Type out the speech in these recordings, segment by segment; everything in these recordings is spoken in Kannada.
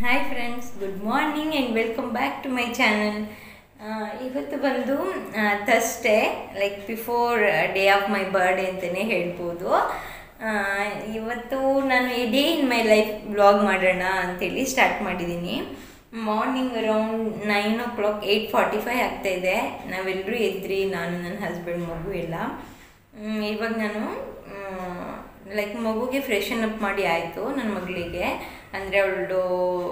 hi friends good morning and welcome back to my channel ಇವತ್ತು ಬಂದು Thursday like before day of my birthday ಅಂತಲೇ ಹೇಳ್ಬೋದು ಆ, ಇವತ್ತು ನಾನು ಈ day in my life vlog ಮಾಡೋಣ ಅಂತೇಳಿ ಸ್ಟಾರ್ಟ್ ಮಾಡಿದ್ದೀನಿ morning around nine o'clock eight forty five ಆಗ್ತಾಯಿದೆ ನಾವೆಲ್ಲರೂ ಎದ್ರಿ ನಾನು ನನ್ನ ಹಸ್ಬೆಂಡ್ ಮಗು ಎಲ್ಲ ಮ್, ಇವಾಗ ನಾನು ಲೈಕ್ ಮಗುಗೆ ಫ್ರೆಶನ್ ಅಪ್ ಮಾಡಿ ಆಯಿತು ನನ್ನ ಮಗಳಿಗೆ ಅಂದರೆ ಅವಳದು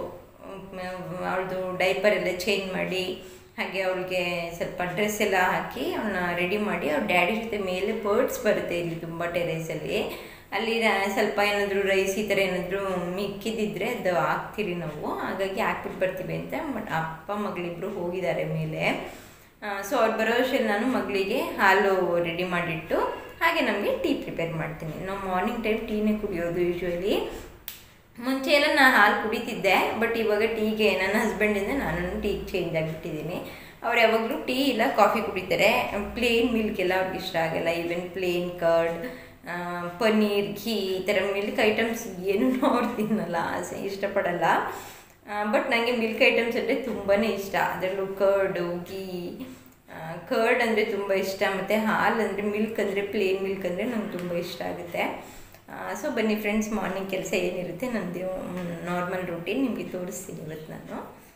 ಅವಳದು ಡೈಪರ್ ಎಲ್ಲ ಚೇಂಜ್ ಮಾಡಿ ಹಾಗೆ ಅವಳಿಗೆ ಸ್ವಲ್ಪ ಡ್ರೆಸ್ ಎಲ್ಲ ಹಾಕಿ ಅವಳನ್ನ ರೆಡಿ ಮಾಡಿ ಅವ್ರ ಡ್ಯಾಡಿ ಜೊತೆ ಮೇಲೆ ಬರ್ಡ್ಸ್ ಬರುತ್ತೆ ಇಲ್ಲಿ ತುಂಬ ಟೆರೇಸಲ್ಲಿ ಅಲ್ಲಿ ರ- ಸ್ವಲ್ಪ ಏನಾದರೂ ರೈಸ್ ಈ ಥರ ಏನಾದರೂ ಮಿಕ್ಕಿದಿದ್ರೆ ಅದು ಹಾಕ್ತೀರಿ ನಾವು ಹಾಗಾಗಿ ಹಾಕ್ಬಿಟ್ಟು ಬರ್ತೀವಿ ಅಂತ ಬಟ್ ಅಪ್ಪ ಮಗಳಿಬ್ರು ಹೋಗಿದ್ದಾರೆ ಮೇಲೆ ಸೊ ಅವ್ರು ಬರೋ ಅಷ್ಟರಲ್ಲಿ ನಾನು ಮಗಳಿಗೆ ಹಾಲು ರೆಡಿ ಮಾಡಿಟ್ಟು ಹಾಗೆ ನಮಗೆ ಟೀ ಪ್ರಿಪೇರ್ ಮಾಡ್ತೀನಿ ನಾವು ಮಾರ್ನಿಂಗ್ ಟೈಮ್ ಟೀನೇ ಕುಡಿಯೋದು ಯೂಶ್ವಲಿ ಮುಂಚೆ ಎಲ್ಲ ನಾನು ಹಾಲು ಕುಡಿತಿದ್ದೆ ಬಟ್ ಇವಾಗ ಟೀಗೆ ನನ್ನ ಹಸ್ಬೆಂಡಿಂದ ನಾನು ಟೀಗೆ ಚೇಂಜ್ ಆಗಿಬಿಟ್ಟಿದ್ದೀನಿ ಅವ್ರು ಯಾವಾಗಲೂ ಟೀ ಇಲ್ಲ ಕಾಫಿ ಕುಡಿತಾರೆ ಪ್ಲೇನ್ ಮಿಲ್ಕ್ ಎಲ್ಲ ಅವ್ರಿಗೆ ಇಷ್ಟ ಆಗಲ್ಲ even plain curd paneer ghee ಈ ಥರ ಮಿಲ್ಕ್ ಐಟಮ್ಸ್ ಏನೂ ಅವ್ರು ತಿನ್ನಲ್ಲ ಸ- ಇಷ್ಟಪಡಲ್ಲ ಬಟ್ ನನಗೆ ಮಿಲ್ಕ್ ಐಟಮ್ಸ್ ಅಂದರೆ ತುಂಬಾ ಇಷ್ಟ ಅದರಲ್ಲೂ ಕರ್ಡು ಗೀ ಕರ್ಡ್ ಅಂದರೆ ತುಂಬ ಇಷ್ಟ ಮತ್ತು ಹಾಲು ಅಂದರೆ ಮಿಲ್ಕ್ ಅಂದರೆ ಪ್ಲೇನ್ ಮಿಲ್ಕ್ ಅಂದರೆ ನಂಗೆ ತುಂಬ ಇಷ್ಟ ಆಗುತ್ತೆ ಸೊ ಬನ್ನಿ ಫ್ರೆಂಡ್ಸ್ ಮಾರ್ನಿಂಗ್ ಕೆಲಸ ಏನಿರುತ್ತೆ ನಂದು ನಾರ್ಮಲ್ ರೂಟೀನ್ ನಿಮಗೆ ತೋರಿಸ್ತೀನಿ ಇವತ್ತು ನಾನು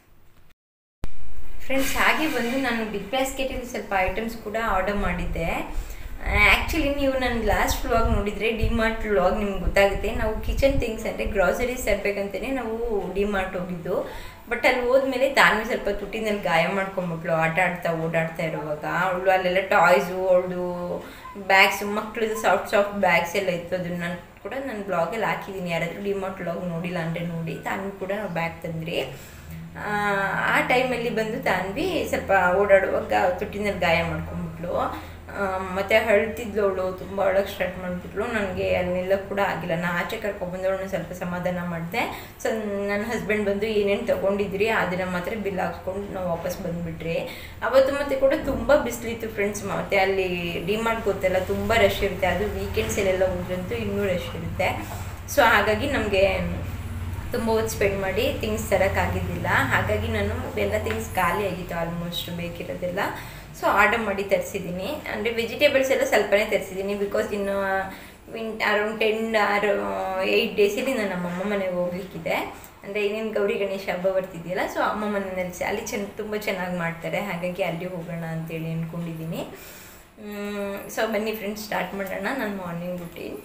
ಫ್ರೆಂಡ್ಸ್ ಹಾಗೆ ಬಂದು ನಾನು ಬಿಗ್ ಬ್ಯಾಸ್ಕೆಟಲ್ಲಿ ಸ್ವಲ್ಪ ಐಟಮ್ಸ್ ಕೂಡ ಆರ್ಡರ್ ಮಾಡಿದ್ದೆ ಆ್ಯಕ್ಚುಲಿ ನೀವು ನನ್ನ ಲಾಸ್ಟ್ ವ್ಲಾಗ್ ನೋಡಿದರೆ ಡಿಮಾರ್ಟ್ ವ್ಲಾಗ್ ನಿಮ್ಗೆ ಗೊತ್ತಾಗುತ್ತೆ ನಾವು ಕಿಚನ್ ಥಿಂಗ್ಸ್ ಅಂದರೆ ಗ್ರಾಸರೀಸ್ ತರಬೇಕಂತಲೇ ನಾವು ಡಿಮಾರ್ಟ್ ಹೋಗಿದ್ದು ಬಟ್ ಅಲ್ಲಿ ಹೋದ್ಮೇಲೆ ತಾನು ಸ್ವಲ್ಪ ತುಟಿನಲ್ಲಿ ಗಾಯ ಮಾಡ್ಕೊಂಬಿಟ್ಲು ಆಟ ಆಡ್ತಾ ಓಡಾಡ್ತಾ ಇರುವಾಗ ಅವಳು ಅಲ್ಲೆಲ್ಲ ಟಾಯ್ಸು ಅವಳು ಬ್ಯಾಗ್ಸು ಮಕ್ಳದ್ದು ಸಾಫ್ಟ್ ಸಾಫ್ಟ್ ಬ್ಯಾಗ್ಸ್ ಎಲ್ಲ ಇತ್ತು ಅದನ್ನ ನಾನು ಕೂಡ ನನ್ನ ಬ್ಲಾಗಲ್ಲಿ ಹಾಕಿದ್ದೀನಿ ಯಾರಾದರೂ ಡಿಮಾರ್ಟ್ ವ್ಲಾಗ್ ನೋಡಿಲ್ಲ ಅಂದರೆ ನೋಡಿ ತಾನು ಕೂಡ ನಾವು ಬ್ಯಾಗ್ ತಂದ್ರಿ ಆ, ಆ ಟೈಮಲ್ಲಿ ಬಂದು ತಾನ್ವಿ ಸ್ವಲ್ಪ ಓಡಾಡುವಾಗ ತುಟಿನಲ್ಲಿ ಗಾಯ ಮಾಡ್ಕೊಂಡ್ಬಿಟ್ಲು ಆ, ಮತ್ತೆ ಅಳ್ತಿದ್ಲು ಅವಳು ತುಂಬ ಅಳಕ್ಕೆ ಸ್ಟಾರ್ಟ್ ಮಾಡಿಬಿಟ್ಲು ನನಗೆ ಅಲ್ಲೆಲ್ಲ ಕೂಡ ಆಗಿಲ್ಲ ನಾನು ಆಚೆ ಕರ್ಕೊಂಡ್ಬಂದವಳನ್ನ ಸ್ವಲ್ಪ ಸಮಾಧಾನ ಮಾಡಿದೆ ಸೊ ನನ್ನ ಹಸ್ಬೆಂಡ್ ಬಂದು ಏನೇನು ತೊಗೊಂಡಿದ್ರಿ ಅದನ್ನು ಮಾತ್ರ ಬಿಲ್ ಹಾಕ್ಸ್ಕೊಂಡು ನಾವು ವಾಪಸ್ ಬಂದುಬಿಟ್ರಿ ಅವತ್ತು ಮತ್ತೆ ಕೂಡ ತುಂಬ ಬಿಸಿಲಿತ್ತು ಫ್ರೆಂಡ್ಸ್ ಮತ್ತೆ ಅಲ್ಲಿ ಡಿಮಾರ್ಟ್ ಗೊತ್ತಲ್ಲ ತುಂಬ ರಶ್ ಇರುತ್ತೆ ಅದು ವೀಕೆಂಡ್ಸಲ್ಲೆಲ್ಲ ಹೋದ್ರಂತೂ ಇನ್ನೂ ರಶ್ ಇರುತ್ತೆ ಸೊ ಹಾಗಾಗಿ ನಮಗೆ ತುಂಬ ಹೊತ್ತು ಸ್ಪೆಂಡ್ ಮಾಡಿ ಥಿಂಗ್ಸ್ ತರೋಕ್ಕಾಗಿದ್ದಿಲ್ಲ ಹಾಗಾಗಿ ನಾನು ಎಲ್ಲ ಥಿಂಗ್ಸ್ ಖಾಲಿ ಆಗಿತ್ತು ಆಲ್ಮೋಸ್ಟ್ ಬೇಕಿರೋದೆಲ್ಲ ಸೊ ಆರ್ಡರ್ ಮಾಡಿ ತರಿಸಿದ್ದೀನಿ ಅಂದರೆ ವೆಜಿಟೇಬಲ್ಸ್ ಎಲ್ಲ ಸ್ವಲ್ಪನೇ ತರಿಸಿದ್ದೀನಿ ಬಿಕಾಸ್ ಇನ್ನು within around ten or eight ಡೇಸಲ್ಲಿ ನಾನು ನಮ್ಮ ಅಮ್ಮ ಮನೆಗೆ ಹೋಗ್ಲಿಕ್ಕಿದೆ ಅಂದರೆ ಇನ್ನೇನು ಗೌರಿ ಗಣೇಶ ಹಬ್ಬ ಬರ್ತಿದೆಯಲ್ಲ ಸೊ ಅಮ್ಮ ಮನೆಯಲ್ಲಿ ಸ- ಅಲ್ಲಿ ಚೆನ್ನ ತುಂಬ ಚೆನ್ನಾಗಿ ಮಾಡ್ತಾರೆ ಹಾಗಾಗಿ ಅಲ್ಲಿ ಹೋಗೋಣ ಅಂತೇಳಿ ಅಂದ್ಕೊಂಡಿದ್ದೀನಿ ಸೊ ಬನ್ನಿ ಫ್ರೆಂಡ್ಸ್ ಸ್ಟಾರ್ಟ್ ಮಾಡೋಣ ನನ್ನ ಮಾರ್ನಿಂಗ್ ರುಟೀನ್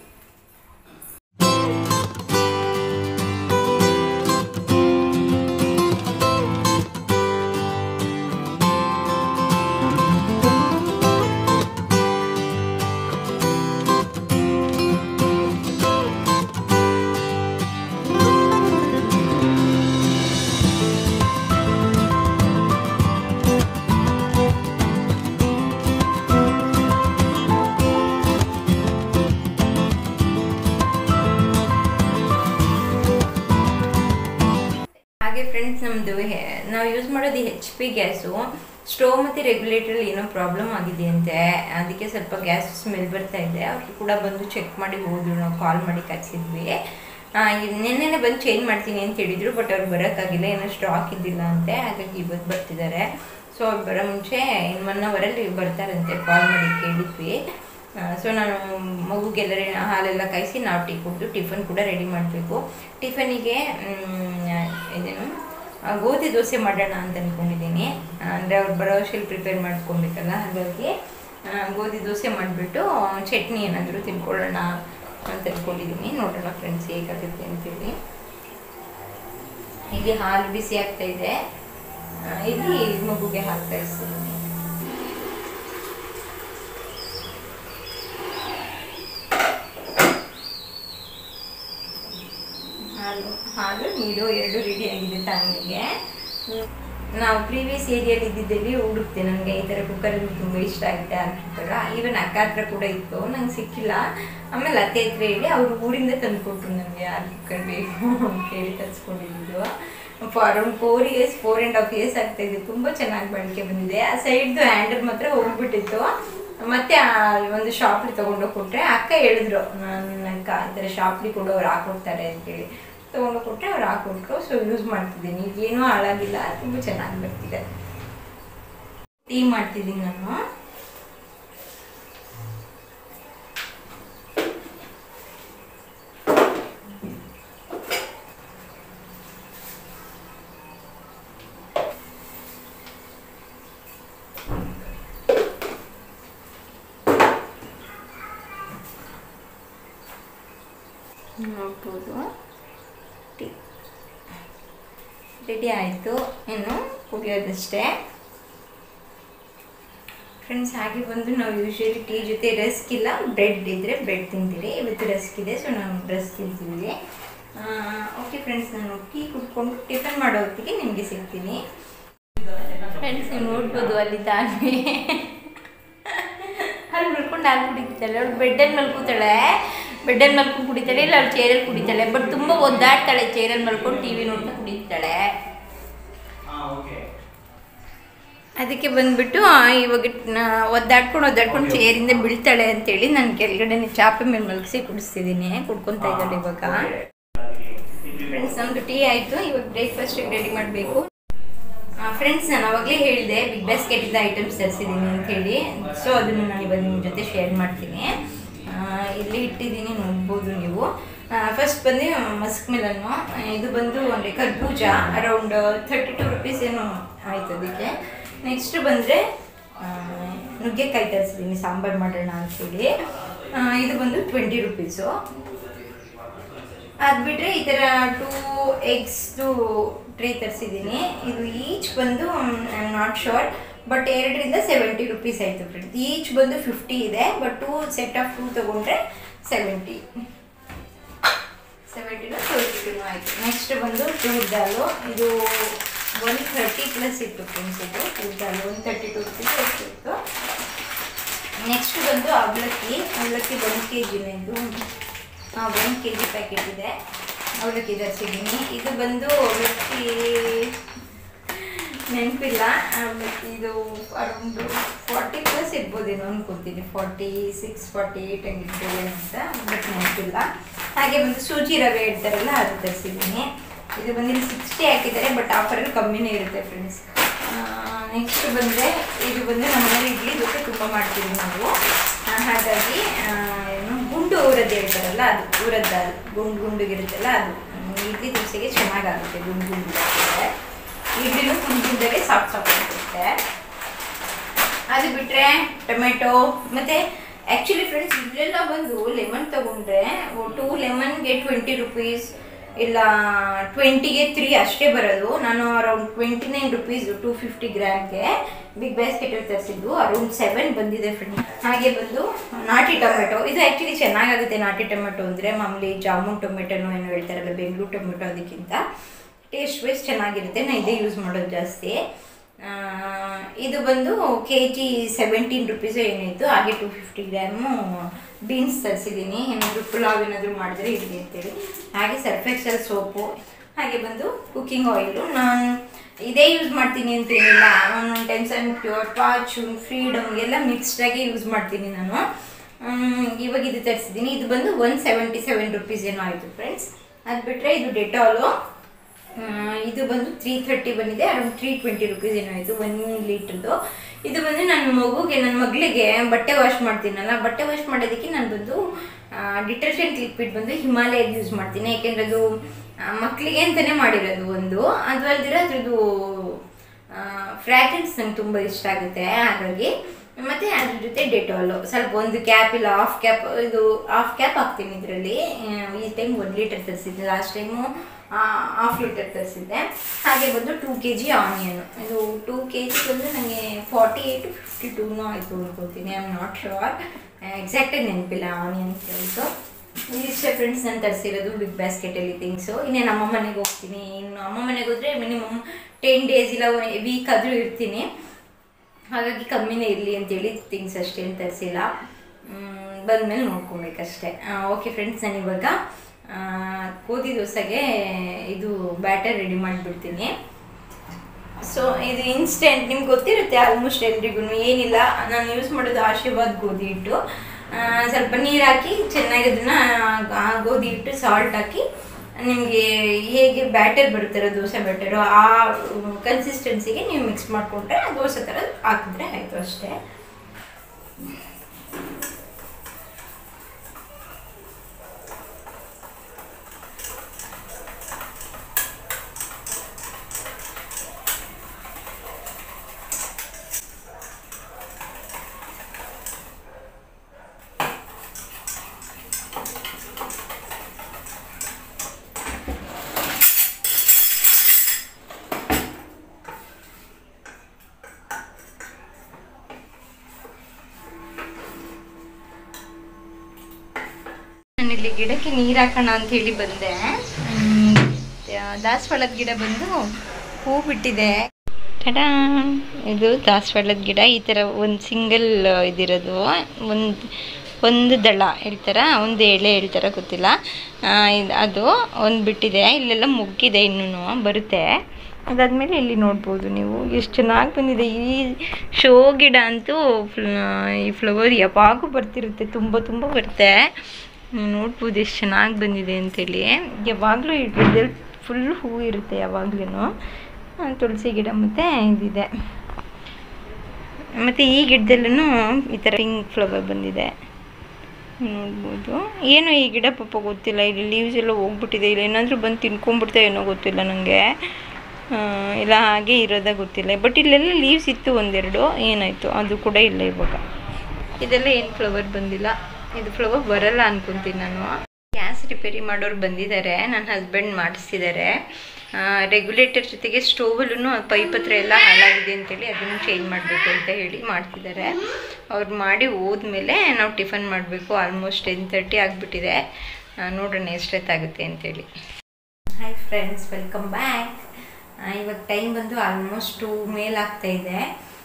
ಹಾಗೆ ಫ್ರೆಂಡ್ಸ್ ನಮ್ಮದು ನಾವು ಯೂಸ್ ಮಾಡೋದು ಹೆಚ್ ಪಿ ಗ್ಯಾಸು ಸ್ಟೋವ್ ಮತ್ತು ರೆಗ್ಯುಲೇಟ್ರಲ್ಲಿ ಏನೋ ಪ್ರಾಬ್ಲಮ್ ಆಗಿದೆಯಂತೆ ಅದಕ್ಕೆ ಸ್ವಲ್ಪ ಗ್ಯಾಸ್ ಸ್ಮೆಲ್ ಬರ್ತಾ ಇದೆ ಅವ್ರಿಗೆ ಕೂಡ ಬಂದು ಚೆಕ್ ಮಾಡಿ ಹೋದ್ರು ನಾವು ಕಾಲ್ ಮಾಡಿ ಕಳಿಸಿದ್ವಿ ನಿನ್ನೆನೆ ಬಂದು ಚೇಂಜ್ ಮಾಡ್ತೀನಿ ಅಂತ ಹೇಳಿದ್ರು ಬಟ್ ಅವ್ರು ಬರೋಕ್ಕಾಗಿಲ್ಲ ಏನೋ ಸ್ಟಾಕ್ ಇದ್ದಿಲ್ಲ ಅಂತೆ ಹಾಗಾಗಿ ಇವತ್ತು ಬರ್ತಿದ್ದಾರೆ ಸೊ ಅವ್ರು ಬರೋ ಮುಂಚೆ ಇನ್ನು ಒನ್ ಅವರಲ್ಲಿ ಬರ್ತಾರಂತೆ ಕಾಲ್ ಮಾಡಿ ಕೇಳಿದ್ವಿ ಸೊ ನಾನು ಮಗುಗೆಲ್ಲರ ಹಾಲೆಲ್ಲ ಕಾಯಿಸಿ ನಾವು ಟೀ ಕುಡಿದು ಟಿಫನ್ ಕೂಡ ರೆಡಿ ಮಾಡಬೇಕು ಟಿಫನಿಗೆ ಇದೇನು ಆ, ಗೋಧಿ ದೋಸೆ ಮಾಡೋಣ ಅಂತ ಅಂದ್ಕೊಂಡಿದ್ದೀನಿ ಅಂದರೆ ಅವ್ರು ಬರೋ ಅಷ್ಟರಲ್ಲಿ ಪ್ರಿಪೇರ್ ಮಾಡ್ಕೊಬೇಕಲ್ಲ ಹಾಗಾಗಿ ಆ, ಗೋಧಿ ದೋಸೆ ಮಾಡಿಬಿಟ್ಟು ಚಟ್ನಿ ಏನಾದರೂ ತಿನ್ಕೊಳ್ಳೋಣ ಅಂತ ಅಂದ್ಕೊಂಡಿದ್ದೀನಿ ನೋಡೋಣ ಫ್ರೆಂಡ್ಸ್ ಹೇಗಾಗುತ್ತೆ ಅಂತೇಳಿ ಇಲ್ಲಿ ಹಾಲು ಬಿಸಿ ಆಗ್ತಾ ಇದೆ ಆ, ಇಲ್ಲಿ ಮಗುಗೆ ಹಾಲು ಕಾಯಿಸ್ತೀನಿ ಹಾಲು ಹಾಲು ನೀರು ಎರಡು ರೆಡಿ ಆಗಿದೆ ತಾನಿಗೆ ನಾವು ಪ್ರೀವಿಯಸ್ ಏರಿಯಲ್ಲಿ ಇದ್ದಿದ್ದಲ್ಲಿ ಹುಡುಕ್ತೆ ನನಗೆ ಈ ಥರ ಕುಕ್ಕರಲ್ಲಿ ತುಂಬ ಇಷ್ಟ ಆಗುತ್ತೆ ಹಾಲು ಕುಕ್ಕರ್ ಈವನ್ ಅಕ್ಕ ಹತ್ರ ಕೂಡ ಇತ್ತು ನಂಗೆ ಸಿಕ್ಕಿಲ್ಲ ಆಮೇಲೆ ಅತ್ತೆ ಹತ್ರ ಹೇಳಿ ಅವರು ಊರಿಂದ ತಂದು ಕೊಟ್ಟರು ನನಗೆ ಹಾಲು ಕುಕ್ಕರ್ ಬೇಕು ಅಂತ ಹೇಳಿ ತರಿಸ್ಕೊಂಡಿದ್ದು for around four years four and half years ಆಗ್ತಾ ಇದೆ ತುಂಬ ಚೆನ್ನಾಗಿ ಬಾಳಿಕೆ ಬಂದಿದೆ ಆ ಸೈಡ್ದು ಹ್ಯಾಂಡಲ್ ಮಾತ್ರ ಹೋಗ್ಬಿಟ್ಟಿತ್ತು ಮತ್ತೆ ಆ ಒಂದು ಶಾಪ್ಲಿ ತಗೊಂಡೋಗಿ ಕೊಟ್ಟರೆ ಅಕ್ಕ ಹೇಳಿದ್ರು ನಾನು ಅಕ್ಕ ಈ ಥರ ಶಾಪ್ಲಿ ಕೊಡೋರು ಹಾಕೊಡ್ತಾರೆ ಅಂತೇಳಿ ತೊಗೊಂಡು ಕೊಟ್ಟರೆ ಅವ್ರು ಹಾಕೊಟ್ರು ಸೊ ಯೂಸ್ ಮಾಡ್ತಿದ್ದೀನಿ ಏನೂ ಹಾಳಾಗಿಲ್ಲ ತುಂಬ ಚೆನ್ನಾಗಿ ಬರ್ತಿದೆ ಟೀ ಮಾಡ್ತಿದ್ದೀನಿ ನಾನು ನೋಡ್ಬೋದು ಟೀ ರೆಡಿ ಆಯಿತು ಇನ್ನು ಕುಡಿಯೋದಷ್ಟೇ ಫ್ರೆಂಡ್ಸ್ ಹಾಗೆ ಬಂದು ನಾವು ಯೂಶ್ವಲಿ ಟೀ ಜೊತೆ ರಸ್ಕ್ ಇಲ್ಲ ಬ್ರೆಡ್ ಇದ್ದರೆ ಬ್ರೆಡ್ ತಿಂತೀರಿ ಇವತ್ತು ರಸ್ಕ್ ಇದೆ ಸೊ ನಾವು ರಸ್ಕ್ ತಿಂತೀವಿ ಓಕೆ ಫ್ರೆಂಡ್ಸ್ ನಾನು ಟೀ ಕುಡ್ಕೊಂಡು ಟಿಫನ್ ಮಾಡೋ ಹೊತ್ತಿಗೆ ನಿಮಗೆ ಸಿಗ್ತೀನಿ ಫ್ರೆಂಡ್ಸ್ ನೀವು ನೋಡ್ಬೋದು ಅಲ್ಲಿ ತಾನೇ ಅಲ್ಲಿ ಮಲ್ಕೊಂಡು ಹಾಲು ಕುಡಿತಾಳೆ ಅವಳು ಬೆಡ್ಡಲ್ಲಿ ಮಲ್ಕೋತಾಳೆ ಬೆಡ್ಡಲ್ಲಿ ಮಲ್ಕೊಂಡು ಕುಡಿತಾಳೆ ಇಲ್ಲ ಅವಳು ಚೇರಲ್ಲಿ ಕುಡಿತಾಳೆ ಬಟ್ ತುಂಬ ಒದ್ದಾಡ್ತಾಳೆ ಚೇರಲ್ಲಿ ಮಲ್ಕೊಂಡು ಟಿ ವಿ ನೋಡ್ತಾ ಕುಡಿತಾಳೆ ಅದಕ್ಕೆ ಬಂದ್ಬಿಟ್ಟು ಆ, ಇವಾಗ ನ- ಒದ್ದಾಡ್ಕೊಂಡು ಒದ್ದಾಡ್ಕೊಂಡು ಚೇರಿಂದ ಬೀಳ್ತಾಳೆ ಅಂತೇಳಿ ನಾನು ಕೆಳಗಡೆ ಚಾಪೆ ಮೇಲೆ ಮಲಗಿಸಿ ಕುಡಿಸ್ತಿದ್ದೀನಿ ಕುಡ್ಕೊತಾ ಇದ್ದಾಳೆ ಇವಾಗ ಫ್ರೆಂಡ್ಸ್ ನಮ್ಮದು ಟೀ ಆಯಿತು ಇವಾಗ ಬ್ರೇಕ್ಫಾಸ್ಟಿಗೆ ರೆಡಿ ಮಾಡಬೇಕು ಫ್ರೆಂಡ್ಸ್ ನಾನು ಅವಾಗಲೇ ಹೇಳಿದೆ ಬಿಗ್ ಬಾಸ್ಕೆಟಿಂದ ಐಟಮ್ಸ್ ತರಿಸಿದ್ದೀನಿ ಅಂತೇಳಿ ಸೊ ಅದನ್ನು ನಾನು ಇವಾಗ ನಿಮ್ಮ ಜೊತೆ ಶೇರ್ ಮಾಡ್ತೀನಿ ಆ, ಇಲ್ಲಿ ಇಟ್ಟಿದ್ದೀನಿ ನೋಡ್ಬೋದು ನೀವು ಫಸ್ಟ್ ಬಂದು ಮಸ್ಕ್ ಮೆಲನ್ನು ಇದು ಬಂದು ಅಂದರೆ ಕರ್ಬೂಜ ಅರೌಂಡ್ ಥರ್ಟಿ ಟು ರುಪೀಸ್ ಏನೋ ಆಯ್ತು ಅದಕ್ಕೆ ನೆಕ್ಸ್ಟ್ ಬಂದರೆ ನುಗ್ಗೆಕಾಯಿ ತರಿಸಿದ್ದೀನಿ ಸಾಂಬಾರು ಮಾಡೋಣ ಅಂಥೇಳಿ ಆ, ಇದು ಬಂದು ಟ್ವೆಂಟಿ ರುಪೀಸು ಅದು ಬಿಟ್ಟರೆ ಈ ಥರ ಟೂ ಎಗ್ಸ್ದು ಟ್ರೇ ತರಿಸಿದ್ದೀನಿ ಇದು ಈಚ್ ಬಂದು I am not sure but ಎರಡರಿಂದ ಸೆವೆಂಟಿ ರುಪೀಸ್ ಆಯಿತು ಫ್ರೆಂಡ್ಸ್ ಈಚ್ ಬಂದು ಫಿಫ್ಟಿ ಇದೆ but two set of two ತೊಗೊಂಡ್ರೆ ಸೆವೆಂಟಿ ಸೆವೆಂಟಿನೂ ತರ್ಟಿನೂ ಆಯಿತು ನೆಕ್ಸ್ಟ್ ಬಂದು ಟೂರ್ ದಾಲು ಇದು ಒನ್ ಥರ್ಟಿ ಪ್ಲಸ್ ಇತ್ತು ಫ್ರೆಂಡ್ಸ್ ಇದು toor dal one thirty two rupees ಇತ್ತು ನೆಕ್ಸ್ಟ್ ಬಂದು ಅವಲಕ್ಕಿ ಅವಲಕ್ಕಿ ಒಂದು ಕೆ ಜಿನೇ ಇದು ಒಂದು ಕೆ ಜಿ ಪ್ಯಾಕೆಟ್ ಇದೆ ಅವಲಕ್ಕಿ ತರಿಸಿದ್ದೀನಿ ಇದು ಬಂದು ಅವಲಕ್ಕಿ ನೆನಪಿಲ್ಲ ಅವಲಕ್ಕಿ ಇದು ಅರೌಂಡು ಫಾರ್ಟಿ ಪ್ಲಸ್ ಇರ್ಬೋದೇನೋ ಅನ್ಕೊತೀನಿ ಫಾರ್ಟಿ ಸಿಕ್ಸ್ ಫಾರ್ಟಿ ಏಯ್ಟ್ ಹಂಗಿರ್ತದೆ ಅಂತ ಬಟ್ ನೆನಪಿಲ್ಲ ಹಾಗೆ ಬಂದು ಸೂಜಿ ರವೆ ಇಡ್ತಾರಲ್ಲ ಅದು ತರಿಸಿದ್ದೀನಿ ಇದು ಬಂದು ಇಲ್ಲಿ ಸಿಕ್ಸ್ಟಿ ಹಾಕಿದ್ದಾರೆ ಬಟ್ ಆಫರಲ್ಲಿ ಕಮ್ಮಿನೇ ಇರುತ್ತೆ ಫ್ರೆಂಡ್ಸ್ ನೆಕ್ಸ್ಟ್ ಬಂದರೆ ಇದು ಬಂದು ನಮ್ಮ ಮನೇಲಿ ಇಡ್ಲಿ ಜೊತೆ ತುಂಬ ಮಾಡ್ತೀವಿ ನಾವು ಆ, ಹಾಗಾಗಿ ಆ, ಏನು ಗುಂಡು ಊರದ್ದು ಹೇಳ್ತಾರಲ್ಲ ಅದು ಊರದ್ದು ಅದು ಗುಂಡು ಗುಂಡುಗಿರುತ್ತಲ್ಲ ಅದು ಹ್ಮ್, ಇಡ್ಲಿ ದೋಸೆಗೆ ಚೆನ್ನಾಗಾಗುತ್ತೆ ಗುಂಡು ಗುಂಡು ಹಾಕಿದ್ರೆ ಇಡ್ಲಿನೂ ಗುಂಡು ಗುಂಡಾಗೆ ಸಾಫ್ಟ್ ಸಾಫ್ಟ್ ಆಗಿರುತ್ತೆ ಅದು ಬಿಟ್ಟರೆ ಟೊಮೆಟೊ ಮತ್ತು ಆ್ಯಕ್ಚುಲಿ ಫ್ರೆಂಡ್ಸ್ ಇಲ್ಲೆಲ್ಲ ಬಂದು ಲೆಮನ್ ತೊಗೊಂಡ್ರೆ ಟೂ ಲೆಮನ್ಗೆ ಟ್ವೆಂಟಿ ರುಪೀಸ್ ಇಲ್ಲ ಟ್ವೆಂಟಿಗೆ ತ್ರೀ ಅಷ್ಟೇ ಬರೋದು ನಾನು around twenty nine rupees two fifty ಗ್ರಾಮ್ಗೆ ಬಿಗ್ ಬಾಸ್ಕೆಟಲ್ಲಿ ತರಿಸಿದ್ದು ಅರೌಂಡ್ ಸೆವೆನ್ ಬಂದಿದೆ ಫ್ರೆಂಡ್ ಹಾಗೆ ಬಂದು ನಾಟಿ ಟೊಮೆಟೊ ಇದು ಆ್ಯಕ್ಚುಲಿ ಚೆನ್ನಾಗಾಗುತ್ತೆ ನಾಟಿ ಟೊಮೆಟೊ ಅಂದರೆ ಮಾಮೂಲಿ ಜಾಮೂನ್ ಟೊಮೆಟೊನೋ ಏನೋ ಹೇಳ್ತಾರಲ್ಲ ಬೆಂಗಳೂರು ಟೊಮೆಟೊ ಅದಕ್ಕಿಂತ ಟೇಸ್ಟ್ ವೈಸ್ ಚೆನ್ನಾಗಿರುತ್ತೆ ನಾನು ಇದೇ ಯೂಸ್ ಮಾಡೋದು ಜಾಸ್ತಿ ಆ, ಇದು ಬಂದು ಕೆ ಜಿ ಸೆವೆಂಟೀನ್ ರುಪೀಸ್ ಏನಾಯಿತು ಹಾಗೆ ಟು ಫಿಫ್ಟಿ ಗ್ರಾಮು ಬೀನ್ಸ್ ತರಿಸಿದ್ದೀನಿ ಏನಾದರೂ ಪುಲಾವ್ ಏನಾದರೂ ಮಾಡಿದ್ರೆ ಇರಲಿ ಅಂತೇಳಿ ಹಾಗೆ ಸರ್ಫೆಕ್ಸಲ್ ಸೋಪು ಹಾಗೆ ಬಂದು ಕುಕ್ಕಿಂಗ್ ಆಯಿಲು ನಾನು ಇದೇ ಯೂಸ್ ಮಾಡ್ತೀನಿ ಅಂತ ಏನಿಲ್ಲ ಒಂದೊಂದು times I'm pure Fortune Freedom ಎಲ್ಲ ಮಿಕ್ಸ್ಡಾಗಿ ಯೂಸ್ ಮಾಡ್ತೀನಿ ನಾನು ಮ್, ಇವಾಗ ಇದು ತರಿಸಿದ್ದೀನಿ ಇದು ಬಂದು ಒನ್ ಸೆವೆಂಟಿ ಸೆವೆನ್ ರುಪೀಸ್ ಏನೋ ಆಯಿತು ಫ್ರೆಂಡ್ಸ್ ಅದು ಬಿಟ್ಟರೆ ಇದು ಡೆಟಾಲು ಆ, ಇದು ಬಂದು ತ್ರೀ ಥರ್ಟಿ ಬಂದಿದೆ ಅರೌಂಡ್ ತ್ರೀ ಟ್ವೆಂಟಿ ರುಪೀಸ್ ಏನೋ ಆಯಿತು ಒನ್ ಲೀಟ್ರದ್ದು ಇದು ಬಂದು ನನ್ನ ಮಗುಗೆ ನನ್ನ ಮಗಳಿಗೆ ಬಟ್ಟೆ ವಾಶ್ ಮಾಡ್ತೀನಲ್ಲ ಬಟ್ಟೆ ವಾಶ್ ಮಾಡೋದಕ್ಕೆ ನಾನು ಬಂದು ಡಿಟರ್ಜೆಂಟ್ ಲಿಕ್ವಿಡ್ ಬಂದು ಹಿಮಾಲಯದ ಯೂಸ್ ಮಾಡ್ತೀನಿ ಯಾಕೆಂದರೆ ಅದು ಆ, ಮಕ್ಕಳಿಗೆ ಅಂತಲೇ ಮಾಡಿರೋದು ಒಂದು ಅದು ಅಲ್ದಿರ ಅದ್ರದ್ದು ಫ್ರ್ಯಾಗ್ರೆನ್ಸ್ ನಂಗೆ ತುಂಬ ಇಷ್ಟ ಆಗುತ್ತೆ ಹಾಗಾಗಿ ಮತ್ತು ಅದ್ರ ಜೊತೆ ಡೆಟಾಲು ಸ್ವಲ್ಪ ಒಂದು ಕ್ಯಾಪ್ ಇಲ್ಲ ಹಾಫ್ ಕ್ಯಾಪ್ ಇದು ಹಾಫ್ ಕ್ಯಾಪ್ ಹಾಕ್ತೀನಿ ಇದರಲ್ಲಿ ಈ ಟೈಮ್ ಒಂದು ಲೀಟರ್ ತರಿಸಿದ್ದೆ ಲಾಸ್ಟ್ ಟೈಮು ಹಾಫ್ ಲೀಟರ್ ತರಿಸಿದ್ದೆ ಹಾಗೆ ಬಂದು ಟೂ ಕೆ ಜಿ ಆನಿಯನ್ ಇದು ಟೂ ಕೆ ಜಿ ಬಂದು ನನಗೆ ಫಾರ್ಟಿ ಏಯ್ಟ್ ಫಿಫ್ಟಿ ಟೂನೂ ಆಯಿತು ಅನ್ಕೋತೀನಿ ಐ ಆಮ್ ನಾಟ್ ಶೋರ್ ಎಕ್ಸಾಕ್ಟಾಗಿ ನೆನಪಿಲ್ಲ ಆನಿಯನ್ ಪ್ರೈಸು ಇದಿಷ್ಟೇ ಫ್ರೆಂಡ್ಸ್ ನಾನು ತರಿಸಿರೋದು ಬಿಗ್ ಬಾಸ್ಕೆಟಲ್ಲಿ ಥಿಂಗ್ಸು ಇನ್ನೇ ನಮ್ಮ ಮನೆಗೆ ಹೋಗ್ತೀನಿ ಇನ್ನು ಅಮ್ಮ ಮನೆಗೆ ಹೋದರೆ ಮಿನಿಮಮ್ ಟೆನ್ ಡೇಸ್ ಇಲ್ಲ ವೀಕ್ ಆದರೂ ಇರ್ತೀನಿ ಹಾಗಾಗಿ ಕಮ್ಮಿನೇ ಇರಲಿ ಅಂತೇಳಿ ಥಿಂಗ್ಸ್ ಅಷ್ಟೇನು ತರಿಸಿಲ್ಲ ಬಂದಮೇಲೆ ನೋಡ್ಕೊಬೇಕಷ್ಟೆ ಓಕೆ ಫ್ರೆಂಡ್ಸ್ ನಾನು ಇವಾಗ ಆ, ಗೋಧಿ ದೋಸೆಗೆ ಇದು ಬ್ಯಾಟರ್ ರೆಡಿ ಮಾಡಿಬಿಡ್ತೀನಿ ಸೊ ಇದು ಇನ್ಸ್ಟೆಂಟ್ ನಿಮ್ಗೆ ಗೊತ್ತಿರುತ್ತೆ ಆಲ್ಮೋಸ್ಟ್ ಎಲ್ರಿಗೂ ಏನಿಲ್ಲ ನಾನು ಯೂಸ್ ಮಾಡೋದು ಆಶೀರ್ವಾದ್ ಗೋಧಿ ಹಿಟ್ಟು ಆ, ಸ್ವಲ್ಪ ನೀರು ಹಾಕಿ ಚೆನ್ನಾಗಿ ಅದನ್ನು ಗೋಧಿ ಹಿಟ್ಟು ಸಾಲ್ಟ್ ಹಾಕಿ ನಿಮಗೆ ಹೇಗೆ ಬ್ಯಾಟರ್ ಬರುತ್ತಲ್ಲ ದೋಸೆ ಬ್ಯಾಟರು ಆ ಕನ್ಸಿಸ್ಟೆನ್ಸಿಗೆ ನೀವು ಮಿಕ್ಸ್ ಮಾಡಿಕೊಂಡ್ರೆ ದೋಸೆ ಥರ ಹಾಕಿದ್ರೆ ಆಯಿತು ಅಷ್ಟೇ ನಾನಿಲ್ಲಿ ಗಿಡಕ್ಕೆ ನೀರು ಹಾಕೋಣ ಅಂತ ಹೇಳಿ ಬಂದೆ ಹ್ಮ್, ದಾಸವಾಳದ ಗಿಡ ಬಂದು ಹೂ ಬಿಟ್ಟಿದೆ ಟಡಾ ಇದು ದಾಸವಾಳದ ಗಿಡ ಈ ಥರ ಒಂದು ಸಿಂಗಲ್ ಇದಿರೋದು ಒಂದು ಒಂದು ದಳ ಹೇಳ್ತಾರ ಒಂದು ಎಳೆ ಹೇಳ್ತಾರ ಗೊತ್ತಿಲ್ಲ ಆ, ಇದ್- ಅದು ಒಂದು ಬಿಟ್ಟಿದೆ ಇಲ್ಲೆಲ್ಲ ಮುಗ್ಗಿದೆ ಇನ್ನೂ ಬರುತ್ತೆ ಅದಾದಮೇಲೆ ಇಲ್ಲಿ ನೋಡ್ಬೋದು ನೀವು ಎಷ್ಟು ಚೆನ್ನಾಗಿ ಬಂದಿದೆ ಈ ಶೋ ಗಿಡ ಅಂತೂ ಫ್ಲ- ಈ ಫ್ಲವರ್ ಯಾವಾಗೂ ಬರ್ತಿರುತ್ತೆ ತುಂಬ ತುಂಬ ಬರುತ್ತೆ ಹ್ಮ್, ನೋಡ್ಬೋದು ಎಷ್ಟು ಚೆನ್ನಾಗಿ ಬಂದಿದೆ ಅಂತೇಳಿ ಯಾವಾಗಲೂ ಈ ಗಿಡದಲ್ಲಿ ಫುಲ್ ಹೂವು ಇರುತ್ತೆ ಯಾವಾಗ್ಲೂ ತುಳಸಿ ಗಿಡ ಮತ್ತು ಇದಿದೆ ಮತ್ತು ಈ ಗಿಡದಲ್ಲೂ ಈ ಥರ ಪಿಂಕ್ ಫ್ಲವರ್ ಬಂದಿದೆ ನೋಡ್ಬೋದು ಏನೋ ಈ ಗಿಡ ಪಾಪ ಗೊತ್ತಿಲ್ಲ ಇಲ್ಲಿ ಲೀವ್ಸ್ ಎಲ್ಲ ಹೋಗ್ಬಿಟ್ಟಿದೆ ಇಲ್ಲ ಏನಾದರೂ ಬಂದು ತಿನ್ಕೊಂಡ್ಬಿಡ್ತಾ ಏನೋ ಗೊತ್ತಿಲ್ಲ ನನಗೆ ಇಲ್ಲ ಹಾಗೆ ಇರೋದ ಗೊತ್ತಿಲ್ಲ ಬಟ್ ಇಲ್ಲೆಲ್ಲ ಲೀವ್ಸ್ ಇತ್ತು ಒಂದೆರಡು ಏನಾಯಿತು ಅದು ಕೂಡ ಇಲ್ಲ ಇವಾಗ ಇದೆಲ್ಲ ಏನು ಫ್ಲವರ್ ಬಂದಿಲ್ಲ ಇದು ಫ್ಲವರ್ ಬರಲ್ಲ ಅನ್ಕೊಂತೀನಿ ನಾನು ಗ್ಯಾಸ್ ರಿಪೇರಿ ಮಾಡೋರು ಬಂದಿದ್ದಾರೆ ನನ್ನ ಹಸ್ಬೆಂಡ್ ಮಾಡಿಸ್ತಿದ್ದಾರೆ ರೆಗ್ಯುಲೇಟರ್ ಜೊತೆಗೆ ಸ್ಟೋವಲ್ಲೂ ಪೈಪ್ ಹತ್ರ ಎಲ್ಲ ಹಾಳಾಗಿದೆ ಅಂತೇಳಿ ಅದನ್ನು ಚೇಂಜ್ ಮಾಡಬೇಕು ಅಂತ ಹೇಳಿ ಮಾಡ್ತಿದ್ದಾರೆ ಅವ್ರು ಮಾಡಿ ಹೋದ್ಮೇಲೆ ನಾವು ಟಿಫನ್ ಮಾಡಬೇಕು ಆಲ್ಮೋಸ್ಟ್ ಟೆನ್ ತರ್ಟಿ ಆಗಿಬಿಟ್ಟಿದೆ ನೋಡೋಣ ಎಷ್ಟೊತ್ತಾಗುತ್ತೆ ಅಂತೇಳಿ ಹಾಯ್ ಫ್ರೆಂಡ್ಸ್ ವೆಲ್ಕಮ್ ಬ್ಯಾಕ್ ಇವಾಗ ಟೈಮ್ ಬಂದು ಆಲ್ಮೋಸ್ಟ್ ಟೂ ಮೇಲಾಗ್ತಾ ಇದೆ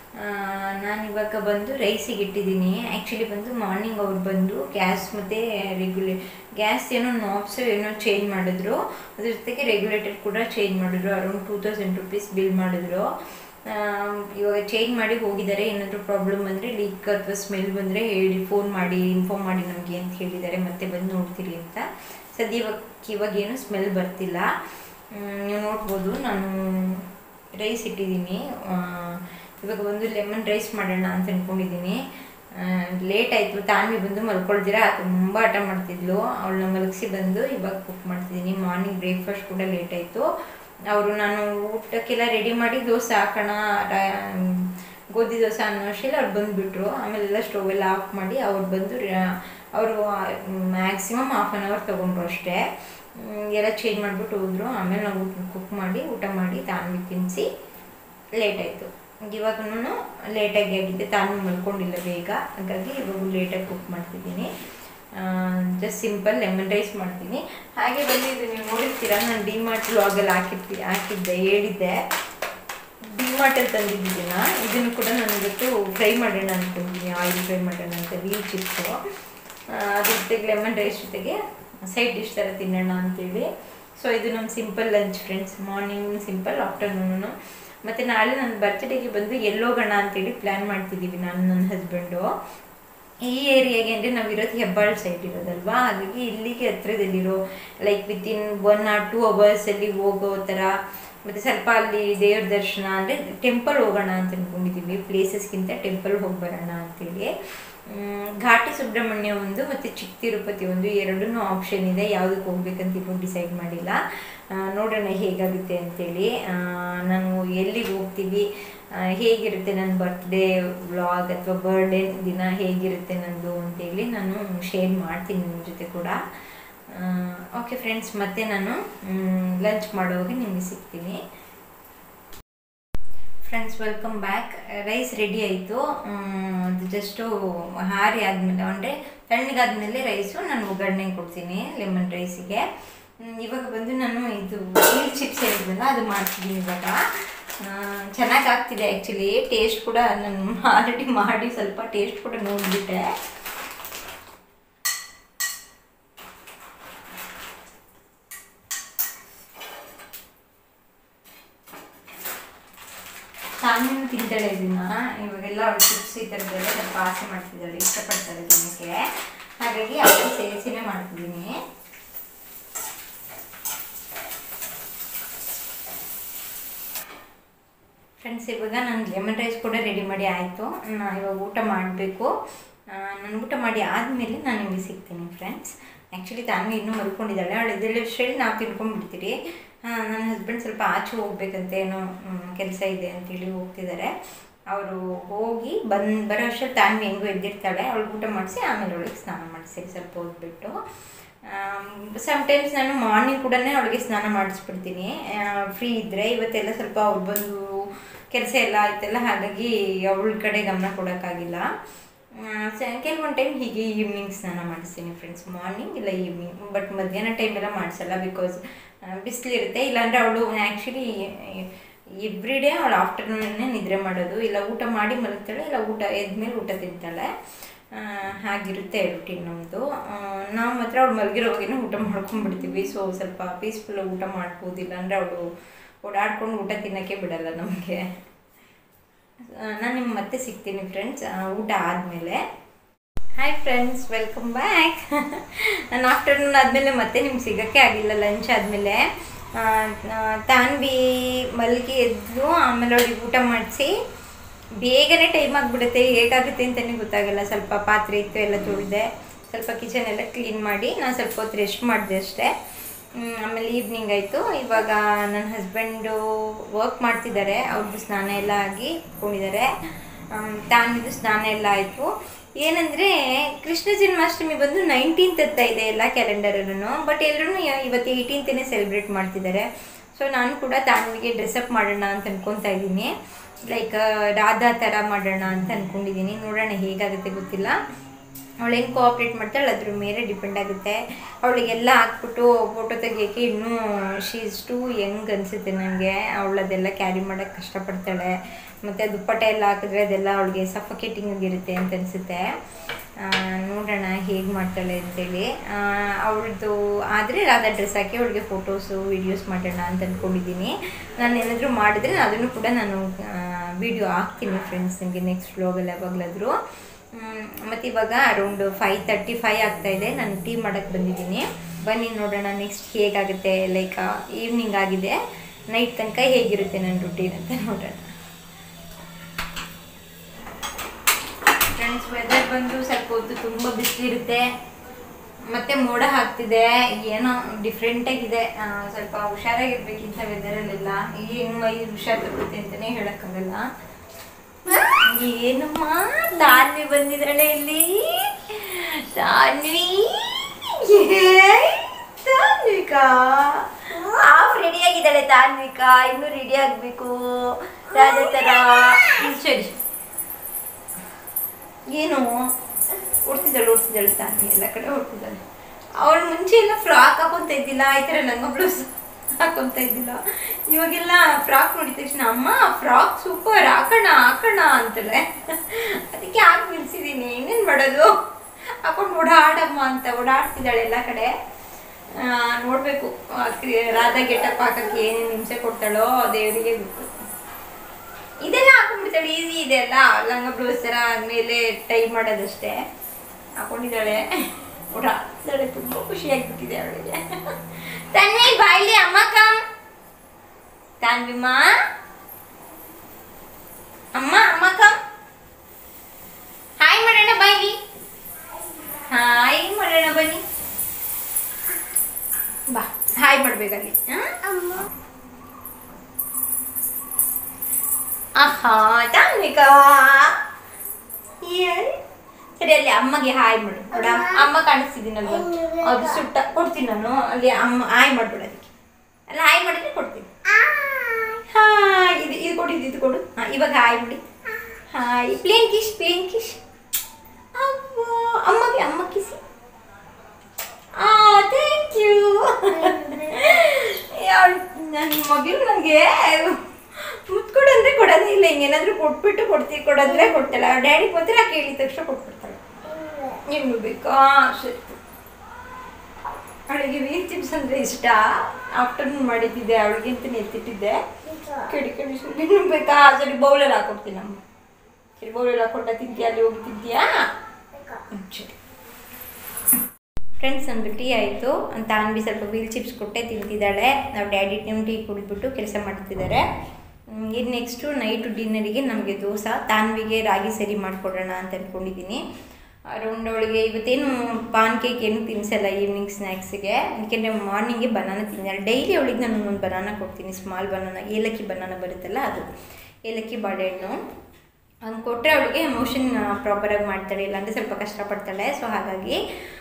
ನಾನು ಇವಾಗ ಬಂದು ರೈಸಿಗೆ ಇಟ್ಟಿದ್ದೀನಿ ಆ್ಯಕ್ಚುಲಿ ಬಂದು ಮಾರ್ನಿಂಗ್ ಅವ್ರು ಬಂದು ಗ್ಯಾಸ್ ಮತ್ತು ರೆಗ್ಯುಲೇ ಗ್ಯಾಸ್ ಏನೋ ನಾಬ್ಸ್ ಏನೋ ಚೇಂಜ್ ಮಾಡಿದ್ರು ಅದ್ರ ಜೊತೆಗೆ ರೆಗ್ಯುಲೇಟರ್ ಕೂಡ ಚೇಂಜ್ ಮಾಡಿದ್ರು around two thousand rupees bill ಮಾಡಿದ್ರು ಆ, ಇವಾಗ ಚೇಂಜ್ ಮಾಡಿ ಹೋಗಿದ್ದಾರೆ ಏನಾದರೂ ಪ್ರಾಬ್ಲಮ್ ಬಂದರೆ ಲೀಕ್ ಅಥವಾ ಸ್ಮೆಲ್ ಬಂದರೆ ಹೇಳಿ ಫೋನ್ ಮಾಡಿ ಇನ್ಫಾರ್ಮ್ ಮಾಡಿ ನಮಗೆ ಅಂತ ಹೇಳಿದ್ದಾರೆ ಮತ್ತೆ ಬಂದು ನೋಡ್ತೀರಿ ಅಂತ ಸದ್ಯ ಇವಾಗ ಇವಾಗ ಏನು ಸ್ಮೆಲ್ ಬರ್ತಿಲ್ಲ ಮ್, ನೀವು ನೋಡ್ಬೋದು ನಾನು ರೈಸ್ ಇಟ್ಟಿದ್ದೀನಿ ಆ, ಇವಾಗ ಬಂದು ಲೆಮನ್ ರೈಸ್ ಮಾಡೋಣ ಅಂತ ಅಂದ್ಕೊಂಡಿದ್ದೀನಿ ಲೇಟ್ ಆಯಿತು ತಾನ್ವಿ ಬಂದು ಮಲ್ಕೊಳ್ದಿರ ತುಂಬ ಆಟ ಮಾಡ್ತಿದ್ಲು ಅವಳನ್ನ ಮಲಗಿಸಿ ಬಂದು ಇವಾಗ ಕುಕ್ ಮಾಡ್ತಿದ್ದೀನಿ ಮಾರ್ನಿಂಗ್ ಬ್ರೇಕ್ಫಾಸ್ಟ್ ಕೂಡ ಲೇಟ್ ಆಯಿತು ಅವರು ನಾನು ಊಟಕ್ಕೆಲ್ಲ ರೆಡಿ ಮಾಡಿ ದೋಸೆ ಹಾಕೋಣ ರ- ಗೋಧಿ ದೋಸೆ ಅನ್ನೋ ಅಷ್ಟರಲ್ಲಿ ಅವ್ರು ಬಂದುಬಿಟ್ರು ಆಮೇಲೆಲ್ಲ ಸ್ಟವ್ ಎಲ್ಲ ಆಫ್ ಮಾಡಿ ಅವ್ರು ಬಂದು ರ- ಅವರು ಮ್ಯಾಕ್ಸಿಮಮ್ ಹಾಫ್ ಆನ್ ಅವರ್ ತೊಗೊಂಡ್ರು ಅಷ್ಟೇ ಹ್ಮ್, ಎಲ್ಲ ಚೇಂಜ್ ಮಾಡಿಬಿಟ್ಟು ಹೋದ್ರು ಆಮೇಲೆ ನಾವು ಕುಕ್ ಮಾಡಿ ಊಟ ಮಾಡಿ ತಾನ್ವಿ ತಿನ್ನಿಸಿ ಲೇಟ್ ಆಯಿತು ಇವಾಗೂ ಲೇಟಾಗಿ ಆಗಿದೆ ತಾನು ಮಲ್ಕೊಂಡಿಲ್ಲ ಬೇಗ ಹಾಗಾಗಿ ಇವಾಗ ಲೇಟಾಗಿ ಕುಕ್ ಮಾಡ್ತಿದ್ದೀನಿ ಜಸ್ಟ್ ಸಿಂಪಲ್ ಲೆಮನ್ ರೈಸ್ ಮಾಡ್ತೀನಿ ಹಾಗೆ ಬಂದು ಇದು ನೀವು ನೋಡಿರ್ತೀರಾ ನಾನು ಡಿ ಮಾರ್ಟ್ ವ್ಲಾಗಲ್ಲಿ ಹಾಕಿರ್ತೀನಿ ಹಾಕಿದ್ದೆ ಹೇಳಿದ್ದೆ ಡಿ ಮಾರ್ಟಲ್ಲಿ ತಂದಿದ್ದೀನ ಇದನ್ನು ಕೂಡ ನಾನು ಇವತ್ತು ಫ್ರೈ ಮಾಡೋಣ ಅಂದ್ಕೊಂಡಿದ್ದೀನಿ ಆಯಿಲ್ ಫ್ರೈ ಮಾಡೋಣ ಅಂತ ವೀಲ್ ಚಿಪ್ಸು ಅದ್ರ ಜೊತೆಗೆ ಲೆಮನ್ ರೈಸ್ ಜೊತೆಗೆ ಸೈಡ್ ಡಿಶ್ ಥರ ತಿನ್ನೋಣ ಅಂತೇಳಿ ಸೊ ಇದು ನಮ್ಮ simple lunch friends morning simple afternoon ಮತ್ತು ನಾಳೆ ನನ್ನ ಬರ್ತ್ಡೇಗೆ ಬಂದು ಎಲ್ಲೋಗೋಣ ಅಂತೇಳಿ ಪ್ಲ್ಯಾನ್ ಮಾಡ್ತಿದ್ದೀವಿ ನಾನು ನನ್ನ ಹಸ್ಬೆಂಡು ಈ ಏರಿಯಾಗೆ ಅಂದರೆ ನಾವಿರೋದು ಹೆಬ್ಬಾಳ್ ಸೈಡ್ ಇರೋದಲ್ವಾ ಹಾಗಾಗಿ ಇಲ್ಲಿಗೆ ಹತ್ರದಲ್ಲಿರೋ like within one or two ಅವರ್ಸಲ್ಲಿ ಹೋಗೋ ಥರ ಮತ್ತು ಸ್ವಲ್ಪ ಅಲ್ಲಿ ದೇವ್ರ ದರ್ಶನ ಅಂದರೆ ಟೆಂಪಲ್ ಹೋಗೋಣ ಅಂತ ಅಂದ್ಕೊಂಡಿದ್ದೀವಿ ಪ್ಲೇಸಸ್ಗಿಂತ ಟೆಂಪಲ್ ಹೋಗಿ ಬರೋಣ ಅಂತೇಳಿ ಮ್, ಘಾಟಿ ಸುಬ್ರಹ್ಮಣ್ಯ ಒಂದು ಮತ್ತು ಚಿಕ್ಕ ತಿರುಪತಿ ಒಂದು ಎರಡೂ ಆಪ್ಷನ್ ಇದೆ ಯಾವುದಕ್ಕೆ ಹೋಗ್ಬೇಕಂತ ಇವಾಗ ಡಿಸೈಡ್ ಮಾಡಿಲ್ಲ ಆ, ನೋಡೋಣ ಹೇಗಾಗುತ್ತೆ ಅಂತೇಳಿ ಆ, ನಾನು ಎಲ್ಲಿಗೆ ಹೋಗ್ತೀವಿ ಆ, ಹೇಗಿರುತ್ತೆ ನನ್ನ ಬರ್ತ್ಡೇ ವ್ಲಾಗ್ ಅಥವಾ ಬರ್ಡೇ ದಿನ ಹೇಗಿರುತ್ತೆ ನಂದು ಅಂತೇಳಿ ನಾನು ಶೇರ್ ಮಾಡ್ತೀನಿ ನಿಮ್ಮ ಜೊತೆ ಕೂಡ ಓಕೆ ಫ್ರೆಂಡ್ಸ್ ಮತ್ತೆ ನಾನು ಲಂಚ್ ಮಾಡುವಾಗ ನಿಮಗೆ ಸಿಗ್ತೀನಿ friends welcome back rice ready ಆಯಿತು ಅದು ಜಸ್ಟು ಹಾರಿ ಆದಮೇಲೆ ಅಂದರೆ ತಣ್ಣಗಾದ್ಮೇಲೆ ರೈಸು ನಾನು ಒಗ್ಗರಣೆ ಕೊಡ್ತೀನಿ ಲೆಮನ್ ರೈಸಿಗೆ ಹ್ಮ್, ಇವಾಗ ಬಂದು ನಾನು ಇದು ವೀಲ್ ಚಿಪ್ಸ್ ಹೇಳಿದ್ನಲ್ಲ ಅದು ಮಾಡ್ತಿದ್ದೀನಿ ಇವಾಗ ಚೆನ್ನಾಗಿ ಆಗ್ತಿದೆ ಆ್ಯಕ್ಚುಲಿ ಟೇಸ್ಟ್ ಕೂಡ ನಾನು ಆಲ್ರೆಡಿ ಮಾಡಿ ಸ್ವಲ್ಪ ಟೇಸ್ಟ್ ಕೂಡ ನೋಡಿಬಿಟ್ಟೆ ತಾನು ತಿಂತಾಳೆ ಇದನ್ನ ಇವಾಗೆಲ್ಲ ಅವಳು ಚಿಪ್ಸ್ ಈ ಥರದ್ದೆಲ್ಲ ಸ್ವಲ್ಪ ಆಸೆ ಮಾಡ್ತಿದ್ದಾಳೆ ಇಷ್ಟಪಡ್ತಾಳೆ ತಿನ್ನಕ್ಕೆ ಹಾಗಾಗಿ ಅವಳು ಸೇರಿಸಿನೇ ಮಾಡ್ತಿದ್ದೀನಿ ಫ್ರೆಂಡ್ಸ್ ಇವಾಗ ನಾನು ಲೆಮನ್ ರೈಸ್ ಕೂಡ ರೆಡಿ ಮಾಡಿ ಆಯಿತು ನಾನು ಇವಾಗ ಊಟ ಮಾಡಬೇಕು ನಾನು ಊಟ ಮಾಡಿ ಆದಮೇಲೆ ನಾನು ನಿಮಗೆ ಸಿಗ್ತೀನಿ ಫ್ರೆಂಡ್ಸ್ ಆ್ಯಕ್ಚುಲಿ ತಾನು ಇನ್ನೂ ಮಲ್ಕೊಂಡಿದ್ದಾಳೆ ಅವಳು ಎದ್ದೇಳಷ್ಟರಲ್ಲಿ ನಾವು ತಿನ್ಕೊಂಡ್ಬಿಡ್ತೀರಿ ನನ್ನ ಹಸ್ಬೆಂಡ್ ಸ್ವಲ್ಪ ಆಚೆ ಹೋಗ್ಬೇಕಂತೆ ಏನೋ ಕೆಲಸ ಇದೆ ಅಂತೇಳಿ ಹೋಗ್ತಿದ್ದಾರೆ ಅವರು ಹೋಗಿ ಬಂದು ಬರೋ ಅಷ್ಟರಲ್ಲಿ ತಾನು ಹೆಂಗೋ ಎದ್ದಿರ್ತಾಳೆ ಅವಳು ಊಟ ಮಾಡಿಸಿ ಆಮೇಲೆ ಅವಳಿಗೆ ಸ್ನಾನ ಮಾಡಿಸಿ ಸ್ವಲ್ಪ ಓದ್ಬಿಟ್ಟು ಸಮ್ಟೈಮ್ಸ್ ನಾನು ಮಾರ್ನಿಂಗ್ ಕೂಡ ಅವಳಿಗೆ ಸ್ನಾನ ಮಾಡಿಸ್ಬಿಡ್ತೀನಿ ಫ್ರೀ ಇದ್ದರೆ ಇವತ್ತೆಲ್ಲ ಸ್ವಲ್ಪ ಅವ್ರು ಬಂದು ಕೆಲಸ ಎಲ್ಲ ಆಯ್ತಲ್ಲ ಹಾಗಾಗಿ ಅವಳ ಕಡೆ ಗಮನ ಕೊಡೋಕ್ಕಾಗಿಲ್ಲ ಕೆಲವೊಂದು ಟೈಮ್ ಹೀಗೆ ಈವ್ನಿಂಗ್ ಸ್ನಾನ ಮಾಡಿಸ್ತೀನಿ ಫ್ರೆಂಡ್ಸ್ ಮಾರ್ನಿಂಗ್ ಇಲ್ಲ ಈವ್ನಿಂಗ್ ಬಟ್ ಮಧ್ಯಾಹ್ನ ಟೈಮೆಲ್ಲ ಮಾಡಿಸಲ್ಲ ಬಿಕಾಸ್ ಬಿಸಿಲಿರುತ್ತೆ ಇಲ್ಲಾಂದರೆ ಅವಳು ಆ್ಯಕ್ಚುಲಿ ಎವ್ರಿ ಡೇ ಅವಳು ಆಫ್ಟರ್ನೂನೇ ನಿದ್ರೆ ಮಾಡೋದು ಇಲ್ಲ ಊಟ ಮಾಡಿ ಮಲಗ್ತಾಳೆ ಇಲ್ಲ ಊಟ ಎದ್ಮೇಲೆ ಊಟ ತಿಂತಾಳೆ ಹಾಗಿರುತ್ತೆ ರುಟೀನ್ ನಮ್ಮದು ನಾವು ಮಾತ್ರ ಅವಳು ಮಲಗಿರೋವಾಗೇನೆ ಊಟ ಮಾಡ್ಕೊಂಡ್ಬಿಡ್ತೀವಿ ಸೊ ಸ್ವಲ್ಪ ಪೀಸ್ಫುಲ್ ಊಟ ಮಾಡ್ಬೋದಿಲ್ಲ ಅಂದರೆ ಅವಳು ಓಡಾಡ್ಕೊಂಡು ಊಟ ತಿನ್ನೋಕ್ಕೆ ಬಿಡಲ್ಲ ನಮಗೆ ನಾನು ನಿಮ್ಗೆ ಮತ್ತೆ ಸಿಗ್ತೀನಿ ಫ್ರೆಂಡ್ಸ್ ಊಟ ಆದಮೇಲೆ ಹಾಯ್ ಫ್ರೆಂಡ್ಸ್ ವೆಲ್ಕಮ್ ಬ್ಯಾಕ್ ನಾನು ಆಫ್ಟರ್ನೂನ್ ಆದಮೇಲೆ ಮತ್ತೆ ನಿಮ್ಗೆ ಸಿಗೋಕ್ಕೆ ಆಗಿಲ್ಲ ಲಂಚ್ ಆದಮೇಲೆ ತಾನ್ವಿ ಮಲ್ಗಿ ಎದ್ದು ಆಮೇಲೆ ಅವಳಿಗೆ ಊಟ ಮಾಡಿಸಿ ಬೇಗನೆ ಟೈಮ್ ಆಗಿಬಿಡುತ್ತೆ ಹೇಗಾಗುತ್ತೆ ಅಂತಲೇ ಗೊತ್ತಾಗಲ್ಲ ಸ್ವಲ್ಪ ಪಾತ್ರೆ ಇತ್ತು ಎಲ್ಲ ತೊಳೆದೆ ಸ್ವಲ್ಪ ಕಿಚನ್ ಎಲ್ಲ ಕ್ಲೀನ್ ಮಾಡಿ ನಾನು ಸ್ವಲ್ಪ ಹೊತ್ತು ರೆಸ್ಟ್ ಮಾಡಿದೆ ಅಷ್ಟೇ ಆಮೇಲೆ ಈವ್ನಿಂಗ್ ಆಯಿತು ಇವಾಗ ನನ್ನ ಹಸ್ಬೆಂಡು ವರ್ಕ್ ಮಾಡ್ತಿದ್ದಾರೆ ಅವ್ರದ್ದು ಸ್ನಾನ ಎಲ್ಲ ಆಗಿ ಕುತ್ಕೊಂಡಿದ್ದಾರೆ ತಾನಿದು ಸ್ನಾನ ಎಲ್ಲ ಆಯಿತು ಏನಂದರೆ ಕೃಷ್ಣ ಜನ್ಮಾಷ್ಟಮಿ ಬಂದು ನೈನ್ಟೀನ್ತ್ ಹತ್ತ ಇದೆ ಎಲ್ಲ ಕ್ಯಾಲೆಂಡರಲ್ಲೂ ಬಟ್ ಎಲ್ಲರೂ ಇವತ್ತು ಏಯ್ಟೀನ್ತನೇ ಸೆಲೆಬ್ರೇಟ್ ಮಾಡ್ತಿದ್ದಾರೆ ಸೊ ನಾನು ಕೂಡ ತಾನ್ವಿಗೆ ಡ್ರೆಸ್ಅಪ್ ಮಾಡೋಣ ಅಂತ ಅನ್ಕೊತಾ ಇದ್ದೀನಿ ಲೈಕ್ ರಾಧಾ ಥರ ಮಾಡೋಣ ಅಂತ ಅಂದ್ಕೊಂಡಿದ್ದೀನಿ ನೋಡೋಣ ಹೇಗಾಗುತ್ತೆ ಗೊತ್ತಿಲ್ಲ ಅವಳು ಹೆಂಗೆ ಕೋಆಪ್ರೇಟ್ ಮಾಡ್ತಾಳೆ ಅದ್ರ ಮೇಲೆ ಡಿಪೆಂಡ್ ಆಗುತ್ತೆ ಅವಳಿಗೆಲ್ಲ ಹಾಕ್ಬಿಟ್ಟು ಫೋಟೋ ತೆಗಿಯೋಕ್ಕೆ ಇನ್ನೂ ಶೀಸ್ ಟು ಯಂಗ್ ಅನಿಸುತ್ತೆ ನನಗೆ ಅವಳದೆಲ್ಲ ಕ್ಯಾರಿ ಮಾಡೋಕ್ಕೆ ಕಷ್ಟಪಡ್ತಾಳೆ ಮತ್ತು ದುಪ್ಪಟ್ಟ ಎಲ್ಲ ಹಾಕಿದ್ರೆ ಅದೆಲ್ಲ ಅವಳಿಗೆ ಸಫಕೇಟಿಂಗ್ ಆಗಿರುತ್ತೆ ಅಂತ ಅನಿಸುತ್ತೆ ನೋಡೋಣ ಹೇಗೆ ಮಾಡ್ತಾಳೆ ಅಂತೇಳಿ ಅವಳದು ಆದರೆ ರಾಧಾ ಡ್ರೆಸ್ ಹಾಕಿ ಅವಳಿಗೆ ಫೋಟೋಸು ವೀಡಿಯೋಸ್ ಮಾಡೋಣ ಅಂತ ಅಂದ್ಕೊಂಡಿದ್ದೀನಿ ನಾನು ಏನಾದರೂ ಮಾಡಿದ್ರೆ ಅದನ್ನು ಕೂಡ ನಾನು ವೀಡಿಯೋ ಹಾಕ್ತೀನಿ ಫ್ರೆಂಡ್ಸ್ ನಿಮಗೆ ನೆಕ್ಸ್ಟ್ ವ್ಲಾಗಲ್ಲಿ ಯಾವಾಗಲಾದರೂ ಮತ್ತು ಇವಾಗ ಅರೌಂಡ್ ಫೈವ್ ತರ್ಟಿ ಫೈವ್ ಆಗ್ತಾಯಿದೆ ನಾನು ಟೀ ಮಾಡೋಕ್ಕೆ ಬಂದಿದ್ದೀನಿ ಬನ್ನಿ ನೋಡೋಣ ನೆಕ್ಸ್ಟ್ ಹೇಗಾಗುತ್ತೆ ಲೈಕ್ ಈವ್ನಿಂಗ್ ಆಗಿದೆ ನೈಟ್ ತನಕ ಹೇಗಿರುತ್ತೆ ನನ್ನ ರುಟೀನ್ ಅಂತ ನೋಡೋಣ ಫ್ರೆಂಡ್ಸ್ ವೆದರ್ ಬಂದು ಸ್ವಲ್ಪ ಹೊತ್ತು ತುಂಬ ಬಿಸಿಲಿರುತ್ತೆ ಮತ್ತೆ ಮೋಡ ಹಾಕ್ತಿದೆ ಏನೋ ಡಿಫ್ರೆಂಟಾಗಿದೆ ಸ್ವಲ್ಪ ಹುಷಾರಾಗಿರ್ಬೇಕಿಂತ ವೆದರಲ್ಲೆಲ್ಲ ಏನು ಮೈ ಹುಷಾರು ತಗೊಳುತ್ತೆ ಅಂತಲೇ ಹೇಳೋಕ್ಕಾಗಲ್ಲ ಏನಮ್ಮ ತಾನ್ವಿ ಬಂದಿದ್ದಾಳೆ ಇಲ್ಲಿ ತಾನ್ವಿ ತಾನ್ವಿಕಾ ಹಾಫ್ ರೆಡಿ ಆಗಿದ್ದಾಳೆ ತಾನ್ವಿಕಾ ಇನ್ನೂ ರೆಡಿ ಆಗಬೇಕು ರಾಜ ಥರ ಸರಿ ಏನು ಉಡ್ತಿದ್ದಾಳೆ ಉಡ್ತಿದ್ದಾಳೆ ತಾನ್ವಿ ಎಲ್ಲ ಕಡೆ ಉಡ್ತಿದ್ದಾಳೆ ಅವಳು ಮುಂಚೆ ಎಲ್ಲ ಫ್ರಾಕ್ ಹಾಕೊಂತ ಇದ್ದಿಲ್ಲ ಈ ಥರ ಲಂಗ ಬ್ಲೌಸ್ ಹಾಕೊಂತ ಇದ್ದಿಲ್ಲ ಇವಾಗೆಲ್ಲ ಫ್ರಾಕ್ ನೋಡಿದ ತಕ್ಷಣ ಅಮ್ಮ ಫ್ರಾಕ್ ಸೂಪರ್ ಹಾಕೋಣ ಹಾಕೋಣ ಅಂತಾಳೆ ಅದಕ್ಕೆ ಹಾಕಿ ನಿಲ್ಸಿದ್ದೀನಿ ಇನ್ನೇನು ಮಾಡೋದು ಹಾಕೊಂಡು ಓಡಾಡಮ್ಮ ಅಂತ ಓಡಾಡ್ತಿದ್ದಾಳೆ ಎಲ್ಲ ಕಡೆ ನೋಡಬೇಕು ರಾಧಾ ಗೆಟಪ್ ಹಾಕಕ್ಕೆ ಏನೇನು ಹಿಂಸೆ ಕೊಡ್ತಾಳೋ ದೇವರಿಗೆ ಗೊತ್ತು ಇದೆಲ್ಲ ಹಾಕೊಂಡ್ಬಿಡ್ತಾಳೆ ಈಸಿ ಇದೆ ಅಲ್ಲ ಲಂಗ ಬ್ಲೌಸ್ ಥರ ಮೇಲೆ ಟೈ ಮಾಡೋದಷ್ಟೇ ಹಾಕೊಂಡಿದ್ದಾಳೆ ಓಡಾಡ್ತಾಳೆ ತುಂಬ ಖುಷಿಯಾಗಿಬಿಟ್ಟಿದೆ ಅವಳಿಗೆ ತನ್ವಿ ಬಾಯ್ಲಿ ಅಮ್ಮ ಕಮ್ ತಾನ್ವಿಮ್ಮ ಅಮ್ಮ ಅಮ್ಮ ಕಮ್ ಹಾಯ್ ಮಾಡೋಣ ಬಾಯ್ಲಿ ಹಾಯ್ ಮಾಡೋಣ ಬನ್ನಿ ಬಾ ಹಾಯ್ ಮಾಡ್ಬೇಕಲ್ಲಿ ಆಹಾ ತಾನ್ವಿಕಾ ಸರಿ ಅಲ್ಲಿ ಅಮ್ಮಗೆ ಹಾಯ್ ಮಾಡು ನೋಡ ಅಮ್ಮ ಕಾಣಿಸ್ತಿದ್ದೀನಲ್ವ ಅದು ಸುಟ್ಟ ಕೊಡ್ತೀನಿ ನಾನು ಅಲ್ಲಿ ಅಮ್ಮ ಹಾಯ್ ಮಾಡ್ಬೇಡ ಅದಕ್ಕೆ ಅಲ್ಲ ಹಾಯ್ ಮಾಡಿದ್ರೆ ಕೊಡ್ತೀನಿ ಹಾಯ್ ಇದು ಇದು ಕೊಡಿದ್ದು ಇದು ಕೊಡು ಹಾಂ ಇವಾಗ ಹಾಯ್ ಬಿಡಿ hi plain kiss plain kiss ಅವ್ವ ಅಮ್ಮಗೆ ಅಮ್ಮ ಕಿಸಿ ಆ ಥ್ಯಾಂಕ್ ಯು ನನ್ನ ಮಗಳು ನನಗೆ ಮುತ್ಕೊಡು ಅಂದರೆ ಕೊಡೋದೇ ಇಲ್ಲ ಹಿಂಗೇನಾದರೂ ಕೊಟ್ಬಿಟ್ಟು ಕೊಡ್ತೀವಿ ಕೊಡೋದ್ರೆ ಕೊಡ್ತಾಳೆ ಅವ್ರ ಡ್ಯಾಡಿಗೆ ಮಾತ್ರ ಕೇಳಿದ ತಕ್ಷಣ ಕೊಟ್ಬಿಡ್ತಾಳೆ ನಿಮ್ಗೆ ಬೇಕಾ ಸರಿ ಅವಳಿಗೆ ವೀರ್ ಚಿಪ್ಸ್ ಅಂದರೆ ಇಷ್ಟ ಆಫ್ಟರ್ನೂನ್ ಮಾಡಿದ್ದಿದ್ದೆ ಅವಳಿಗೆ ಅಂತ ಎತ್ತಿಟ್ಟಿದ್ದೆ ಕಡಿ ಕಡಿ ನಿಮ್ಗೆ ಬೇಕಾ ಸರಿ ಬೌಲಲ್ಲಿ ಹಾಕೊಡ್ತೀನಿ ಅಮ್ಮ ಸರಿ ಬೌಲಲ್ಲಿ ಹಾಕೊಂಡ ತಿಂತೀಯ ಅಲ್ಲಿ ಹೋಗಿ ತಿಂತೀಯಾ ಸರಿ ಫ್ರೆಂಡ್ಸ್ ನಮ್ಮದು ಟೀ ಆಯಿತು ಅಂತ ಅನ್ಬಿ ಸ್ವಲ್ಪ ವೀಲ್ ಚಿಪ್ಸ್ ಕೊಟ್ಟೆ ತಿಂತಿದ್ದಾಳೆ ನಾವು ಡ್ಯಾಡಿ ಟೈಮ್ ಟೀ ಕುಡಿದ್ಬಿಟ್ಟು ಕೆಲಸ ಮಾಡ್ತಿದ್ದಾರೆ ಇದು ನೆಕ್ಸ್ಟು ನೈಟು ಡಿನ್ನರಿಗೆ ನಮಗೆ ದೋಸೆ ತಾನ್ವಿಗೆ ರಾಗಿ ಸರಿ ಮಾಡಿಕೊಡೋಣ ಅಂತ ಅಂದ್ಕೊಂಡಿದ್ದೀನಿ ಅರೌಂಡ್ ಅವಳಿಗೆ ಇವತ್ತೇನು ಪಾನ್ ಕೇಕ್ ಏನು ತಿನ್ಸಲ್ಲ ಈವ್ನಿಂಗ್ ಸ್ನ್ಯಾಕ್ಸಿಗೆ ಯಾಕೆಂದರೆ ಮಾರ್ನಿಂಗ್ಗೆ ಬನಾನ ತಿನ್ನಲ್ಲ ಡೈಲಿ ಅವಳಿಗೆ ನಾನು ಒಂದು ಬನಾನ ಕೊಡ್ತೀನಿ ಸ್ಮಾಲ್ ಬನಾನ ಏಲಕ್ಕಿ ಬನಾನ ಬರುತ್ತಲ್ಲ ಅದು ಏಲಕ್ಕಿ ಬಾಳೆಹಣ್ಣು ಹಂಗೆ ಕೊಟ್ಟರೆ ಅವಳಿಗೆ ಎಮೋಷನ್ ಪ್ರಾಪರಾಗಿ ಮಾಡ್ತಾಳೆ ಇಲ್ಲಾಂದರೆ ಸ್ವಲ್ಪ ಕಷ್ಟಪಡ್ತಾಳೆ ಸೊ ಹಾಗಾಗಿ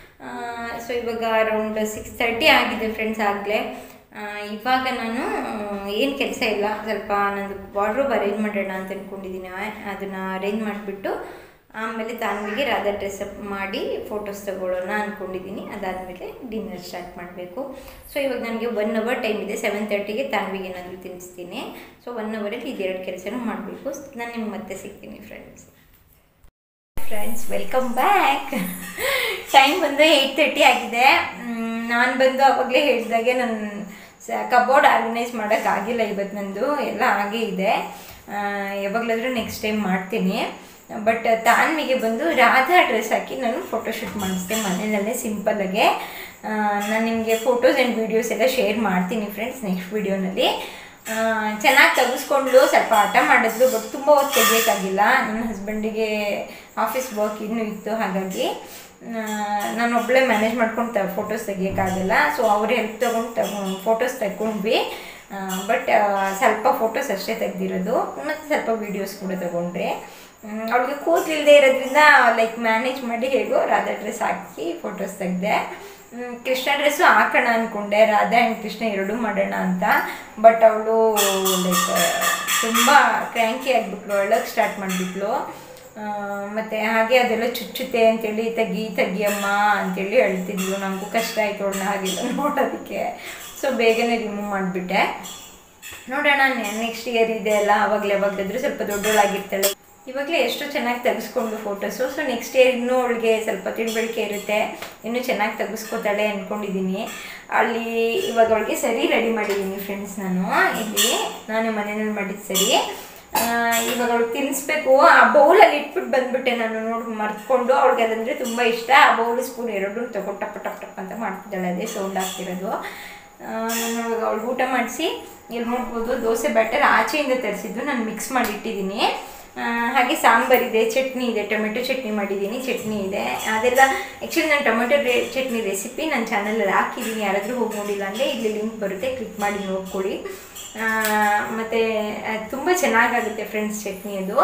ಸೊ ಇವಾಗ ಅರೌಂಡ್ ಸಿಕ್ಸ್ ತರ್ಟಿ ಆಗಿದೆ ಫ್ರೆಂಡ್ಸ್ ಆಗಲೇ ಇವಾಗ ನಾನು ಏನು ಕೆಲಸ ಇಲ್ಲ ಸ್ವಲ್ಪ ನಂದು ವಾರ್ಡ್ರೋಬ್ ಅರೇಂಜ್ ಮಾಡೋಣ ಅಂತ ಅಂದ್ಕೊಂಡಿದ್ದೀನಿ ಅದನ್ನು ಅರೇಂಜ್ ಮಾಡಿಬಿಟ್ಟು ಆಮೇಲೆ ತಾನ್ವಿಗೆ ರಾಧಾ ಡ್ರೆಸ್ ಅಪ್ ಮಾಡಿ ಫೋಟೋಸ್ ತಗೊಳ್ಳೋಣ ಅಂದ್ಕೊಂಡಿದ್ದೀನಿ ಅದಾದಮೇಲೆ ಡಿನ್ನರ್ ಸ್ಟಾರ್ಟ್ ಮಾಡಬೇಕು ಸೊ ಇವಾಗ ನನಗೆ ಒನ್ ಅವರ್ ಟೈಮ್ ಇದೆ ಸೆವೆನ್ ತರ್ಟಿಗೆ ತಾನ್ವಿಗೆ ಏನಾದರೂ ತಿನ್ನಿಸ್ತೀನಿ ಸೊ ಒನ್ ಅವರಲ್ಲಿ ಇದೆರಡು ಕೆಲಸನೂ ಮಾಡಬೇಕು ನಾನು ನಿಮ್ಗೆ ಮತ್ತೆ ಸಿಗ್ತೀನಿ friends friends welcome back time ಬಂದು ಏಯ್ಟ್ ತರ್ಟಿ ಆಗಿದೆ ನಾನು ಬಂದು ಅವಾಗಲೇ ಹೇಳಿದಾಗೆ ನನ್ನ ಸ ಕಬೋರ್ಡ್ ಆರ್ಗನೈಸ್ ಮಾಡೋಕ್ಕಾಗಿಲ್ಲ ಇವತ್ತು ನಂದು ಎಲ್ಲ ಹಾಗೇ ಇದೆ ಆ, ಯಾವಾಗಲಾದರೂ ನೆಕ್ಸ್ಟ್ ಟೈಮ್ ಮಾಡ್ತೀನಿ ಬಟ್ ತಾನ್ವಿಗೆ ಬಂದು ರಾಧಾ ಡ್ರೆಸ್ ಹಾಕಿ ನಾನು ಫೋಟೋಶೂಟ್ ಮಾಡಿಸ್ದೆ ಮನೆಯಲ್ಲೇ ಸಿಂಪಲ್ಲಾಗೆ ನಾನು ನಿಮಗೆ ಫೋಟೋಸ್ ಆ್ಯಂಡ್ ವೀಡಿಯೋಸ್ ಎಲ್ಲ ಶೇರ್ ಮಾಡ್ತೀನಿ ಫ್ರೆಂಡ್ಸ್ ನೆಕ್ಸ್ಟ್ ವೀಡಿಯೋನಲ್ಲಿ ಚೆನ್ನಾಗಿ ತೆಗೆಸ್ಕೊಂಡು ಸ್ವಲ್ಪ ಆಟ ಮಾಡಿದ್ಲು ಬಟ್ ತುಂಬ ಹೊತ್ತು ತೆಗಿಯೋಕ್ಕಾಗಿಲ್ಲ ನನ್ನ ಹಸ್ಬೆಂಡಿಗೆ ಆಫೀಸ್ ವರ್ಕ್ ಇನ್ನೂ ಇತ್ತು ಹಾಗಾಗಿ ನಾನು ಒಬ್ಬಳೇ ಮ್ಯಾನೇಜ್ ಮಾಡ್ಕೊಂಡು ತ ಫೋಟೋಸ್ ತೆಗಿಯೋಕ್ಕಾಗಲ್ಲ ಸೊ ಅವ್ರ ಹೆಲ್ಪ್ ತೊಗೊಂಡು ತಗೊ ಫೋಟೋಸ್ ತಗೊಂಡ್ವಿ ಬಟ್ ಸ್ವಲ್ಪ ಫೋಟೋಸ್ ಅಷ್ಟೇ ತೆಗ್ದಿರೋದು ಮತ್ತು ಸ್ವಲ್ಪ ವೀಡಿಯೋಸ್ ಕೂಡ ತಗೊಂಡ್ರೆ ಅವಳಿಗೆ ಕೂದಲಿಲ್ಲದೆ ಇರೋದ್ರಿಂದ ಲೈಕ್ ಮ್ಯಾನೇಜ್ ಮಾಡಿ ಹೇಗೋ ರಾಧಾ ಡ್ರೆಸ್ ಹಾಕಿ ಫೋಟೋಸ್ ತೆಗೆದೆ ಕೃಷ್ಣ ಡ್ರೆಸ್ಸು ಹಾಕೋಣ ಅಂದ್ಕೊಂಡೆ ರಾಧಾ ಆ್ಯಂಡ್ ಕೃಷ್ಣ ಎರಡೂ ಮಾಡೋಣ ಅಂತ ಬಟ್ ಅವಳು ಲೈಕ್ ತುಂಬ ಕ್ರ್ಯಾಂಕಿ ಆಗಿಬಿಟ್ಲು ಅಳಕ್ಕೆ ಸ್ಟಾರ್ಟ್ ಮಾಡಿಬಿಟ್ಲು ಮತ್ತು ಹಾಗೆ ಅದೆಲ್ಲ ಚುಚ್ಚುತ್ತೆ ಅಂತೇಳಿ ತೆಗಿ ತೆಗಿಯಮ್ಮ ಅಂತೇಳಿ ಹೇಳ್ತಿದ್ಲು ನನಗೂ ಕಷ್ಟ ಆಯಿತು ಅವಳನ್ನ ಹಾಗೆಲ್ಲ ನೋಡೋದಕ್ಕೆ ಸೊ ಬೇಗನೆ ರಿಮೂವ್ ಮಾಡಿಬಿಟ್ಟೆ ನೋಡೋಣ ನೆಕ್ಸ್ಟ್ ಇಯರ್ ಇದೆ ಅಲ್ಲ ಅವಾಗಲೇ ಅವಾಗಲಾದ್ರೂ ಸ್ವಲ್ಪ ದೊಡ್ಡವಳಾಗಿರ್ತಾಳೆ ಇವಾಗಲೇ ಎಷ್ಟು ಚೆನ್ನಾಗಿ ತೆಗೆಸ್ಕೊಂಡು ಫೋಟೋಸು ಸೊ ನೆಕ್ಸ್ಟ್ ಇಯರ್ ಇನ್ನೂ ಅವಳಿಗೆ ಸ್ವಲ್ಪ ತಿಳುವಳಿಕೆ ಇರುತ್ತೆ ಇನ್ನೂ ಚೆನ್ನಾಗಿ ತೆಗೆಸ್ಕೊತಾಳೆ ಅಂದ್ಕೊಂಡಿದ್ದೀನಿ ಅಲ್ಲಿ ಇವಾಗ ಅವಳಿಗೆ ಸರಿ ರೆಡಿ ಮಾಡಿದ್ದೀನಿ ಫ್ರೆಂಡ್ಸ್ ನಾನು ಇಲ್ಲಿ ನಾನು ಮನೆಯಲ್ಲಿ ಮಾಡಿದ್ದು ಸರಿ ಆ, ಇವಾಗ ಅವಳು ತಿನ್ನಿಸ್ಬೇಕು ಆ ಬೌಲಲ್ಲಿ ಇಟ್ಬಿಟ್ಟು ಬಂದ್ಬಿಟ್ಟೆ ನಾನು ನೋಡಿ ಮರ್ತ್ಕೊಂಡು ಅವಳಿಗೆ ಅದಂದರೆ ತುಂಬ ಇಷ್ಟ ಆ ಬೌಲ್ ಸ್ಪೂನ್ ಎರಡೂ ತಗೊಂಡು ಟಪ್ ಟಪ್ ಟಪ್ ಅಂತ ಮಾಡ್ತಿದ್ದಾಳೆ ಅದೇ ಸೌಂಡ್ ಆಗ್ತಿರೋದು ಆ, ನಾನು ಇವಾಗ ಅವಳಿಗೆ ಊಟ ಮಾಡಿಸಿ ಇಲ್ಲಿ ನೋಡ್ಬೋದು ದೋಸೆ ಬ್ಯಾಟರ್ ಆಚೆಯಿಂದ ತರಿಸಿದ್ದು ನಾನು ಮಿಕ್ಸ್ ಮಾಡಿ ಇಟ್ಟಿದ್ದೀನಿ ಆ, ಹಾಗೆ ಸಾಂಬಾರಿದೆ ಚಟ್ನಿ ಇದೆ ಟೊಮೆಟೊ ಚಟ್ನಿ ಮಾಡಿದ್ದೀನಿ ಚಟ್ನಿ ಇದೆ ಅದೆಲ್ಲ ಆ್ಯಕ್ಚುಲಿ ನಾನು ಟೊಮೆಟೊ ರೇ ಚಟ್ನಿ ರೆಸಿಪಿ ನನ್ನ ಚಾನಲಲ್ಲಿ ಹಾಕಿದ್ದೀನಿ ಯಾರಾದರೂ ಹೋಗಿ ನೋಡಿಲ್ಲ ಅಂದರೆ ಇಲ್ಲಿ ಲಿಂಕ್ ಬರುತ್ತೆ ಕ್ಲಿಕ್ ಮಾಡಿ ನೋಡ್ಕೊಳ್ಳಿ ಮತ್ತು ತುಂಬ ಚೆನ್ನಾಗಾಗುತ್ತೆ ಫ್ರೆಂಡ್ಸ್ ಚಟ್ನಿ ಅದು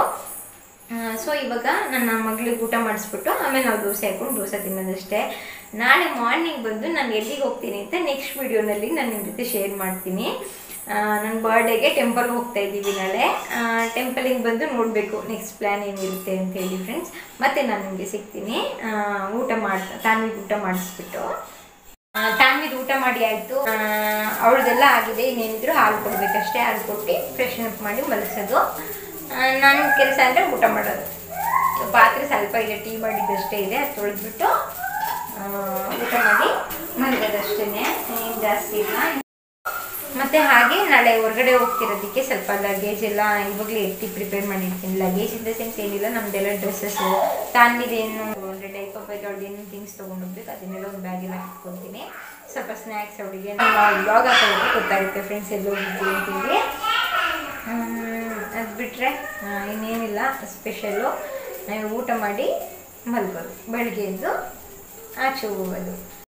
ಸೊ ಇವಾಗ ನನ್ನ ಮಗಳಿಗೆ ಊಟ ಮಾಡಿಸ್ಬಿಟ್ಟು ಆಮೇಲೆ ನಾವು ದೋಸೆ ಹಾಕೊಂಡು ದೋಸೆ ತಿನ್ನೋದಷ್ಟೇ ನಾಳೆ ಮಾರ್ನಿಂಗ್ ಬಂದು ನಾನು ಎಲ್ಲಿಗೆ ಹೋಗ್ತೀನಿ ಅಂತ ನೆಕ್ಸ್ಟ್ ವೀಡಿಯೋನಲ್ಲಿ ನಾನು ನಿಮ್ಮ ಜೊತೆ ಶೇರ್ ಮಾಡ್ತೀನಿ ನನ್ನ ಬರ್ಡೇಗೆ ಟೆಂಪಲ್ಗೆ ಹೋಗ್ತಾ ಇದ್ದೀವಿ ನಾಳೆ ಟೆಂಪಲಿಗೆ ಬಂದು ನೋಡಬೇಕು ನೆಕ್ಸ್ಟ್ ಪ್ಲ್ಯಾನ್ ಏನಿರುತ್ತೆ ಅಂತ ಹೇಳಿ ಫ್ರೆಂಡ್ಸ್ ಮತ್ತೆ ನಾನು ನಿಮಗೆ ಸಿಗ್ತೀನಿ ಆ, ಊಟ ಮಾಡಿ ತಾನ್ವಿಗೆ ಊಟ ಮಾಡಿಸ್ಬಿಟ್ಟು ತಾನ್ವಿದ್ ಊಟ ಮಾಡಿ ಆಯಿತು ಅವಳದೆಲ್ಲ ಆಗಿದೆ ಇನ್ನೇನಿದ್ರು ಹಾಲು ಕೊಡಬೇಕಷ್ಟೇ ಹಾಲು ಕೊಟ್ಟು ಫ್ರೆಶನ್ ಅಪ್ ಮಾಡಿ ಮಲಗಿಸೋದು ನನ್ನ ಕೆಲಸ ಅಂದರೆ ಊಟ ಮಾಡೋದು ಪಾತ್ರೆ ಸ್ವಲ್ಪ ಇದೆ ಟೀ ಮಾಡಿದ್ದಷ್ಟೇ ಇದೆ ಅದು ತೊಳೆದ್ಬಿಟ್ಟು ಆ, ಊಟ ಮಾಡಿ ಮಲಗೋದಷ್ಟೇ ಏನು ಜಾಸ್ತಿ ಇಲ್ಲ ಮತ್ತು ಹಾಗೆ ನಾಳೆ ಹೊರಗಡೆ ಹೋಗ್ತಿರೋದಕ್ಕೆ ಸ್ವಲ್ಪ ಲಗೇಜ್ ಎಲ್ಲ ಇವಾಗಲೇ ಎತ್ತಿ ಪ್ರಿಪೇರ್ ಮಾಡಿರ್ತೀನಿ ಲಗೇಜ್ ಇನ್ ದ ಸೆನ್ಸ್ ಏನಿಲ್ಲ ನಮ್ಮದೆಲ್ಲ ಡ್ರೆಸ್ಸಸ್ಸು ತಾನ್ವಿದೇನು ಅಂದರೆ ಡೈಪರ್ ಬೈಕ್ ಅವ್ಳದ್ದು ಏನು ಥಿಂಗ್ಸ್ ತೊಗೊಂಡೋಗ್ಬೇಕು ಅದನ್ನೆಲ್ಲ ಒಂದು ಬ್ಯಾಗೆಲ್ಲ ಇಟ್ಕೊತೀನಿ ಸ್ವಲ್ಪ ಸ್ನ್ಯಾಕ್ಸ್ ಅವಳಿಗೆ ಬ್ಲಾಗ್ ಹಾಕೋದು ಗೊತ್ತಾಗುತ್ತೆ ಫ್ರೆಂಡ್ಸ್ ಎಲ್ಲ ಹೋಗಿದ್ವಿ ಅಂತೇಳಿ ಅದು ಬಿಟ್ಟರೆ ಇನ್ನೇನಿಲ್ಲ ಸ್ಪೆಷಲ್ಲು ನಾವು ಊಟ ಮಾಡಿ ಮಲ್ಗೋದು ಬೆಳಗ್ಗೆ ಎದ್ದು ಆಚೆ ಹೋಗೋದು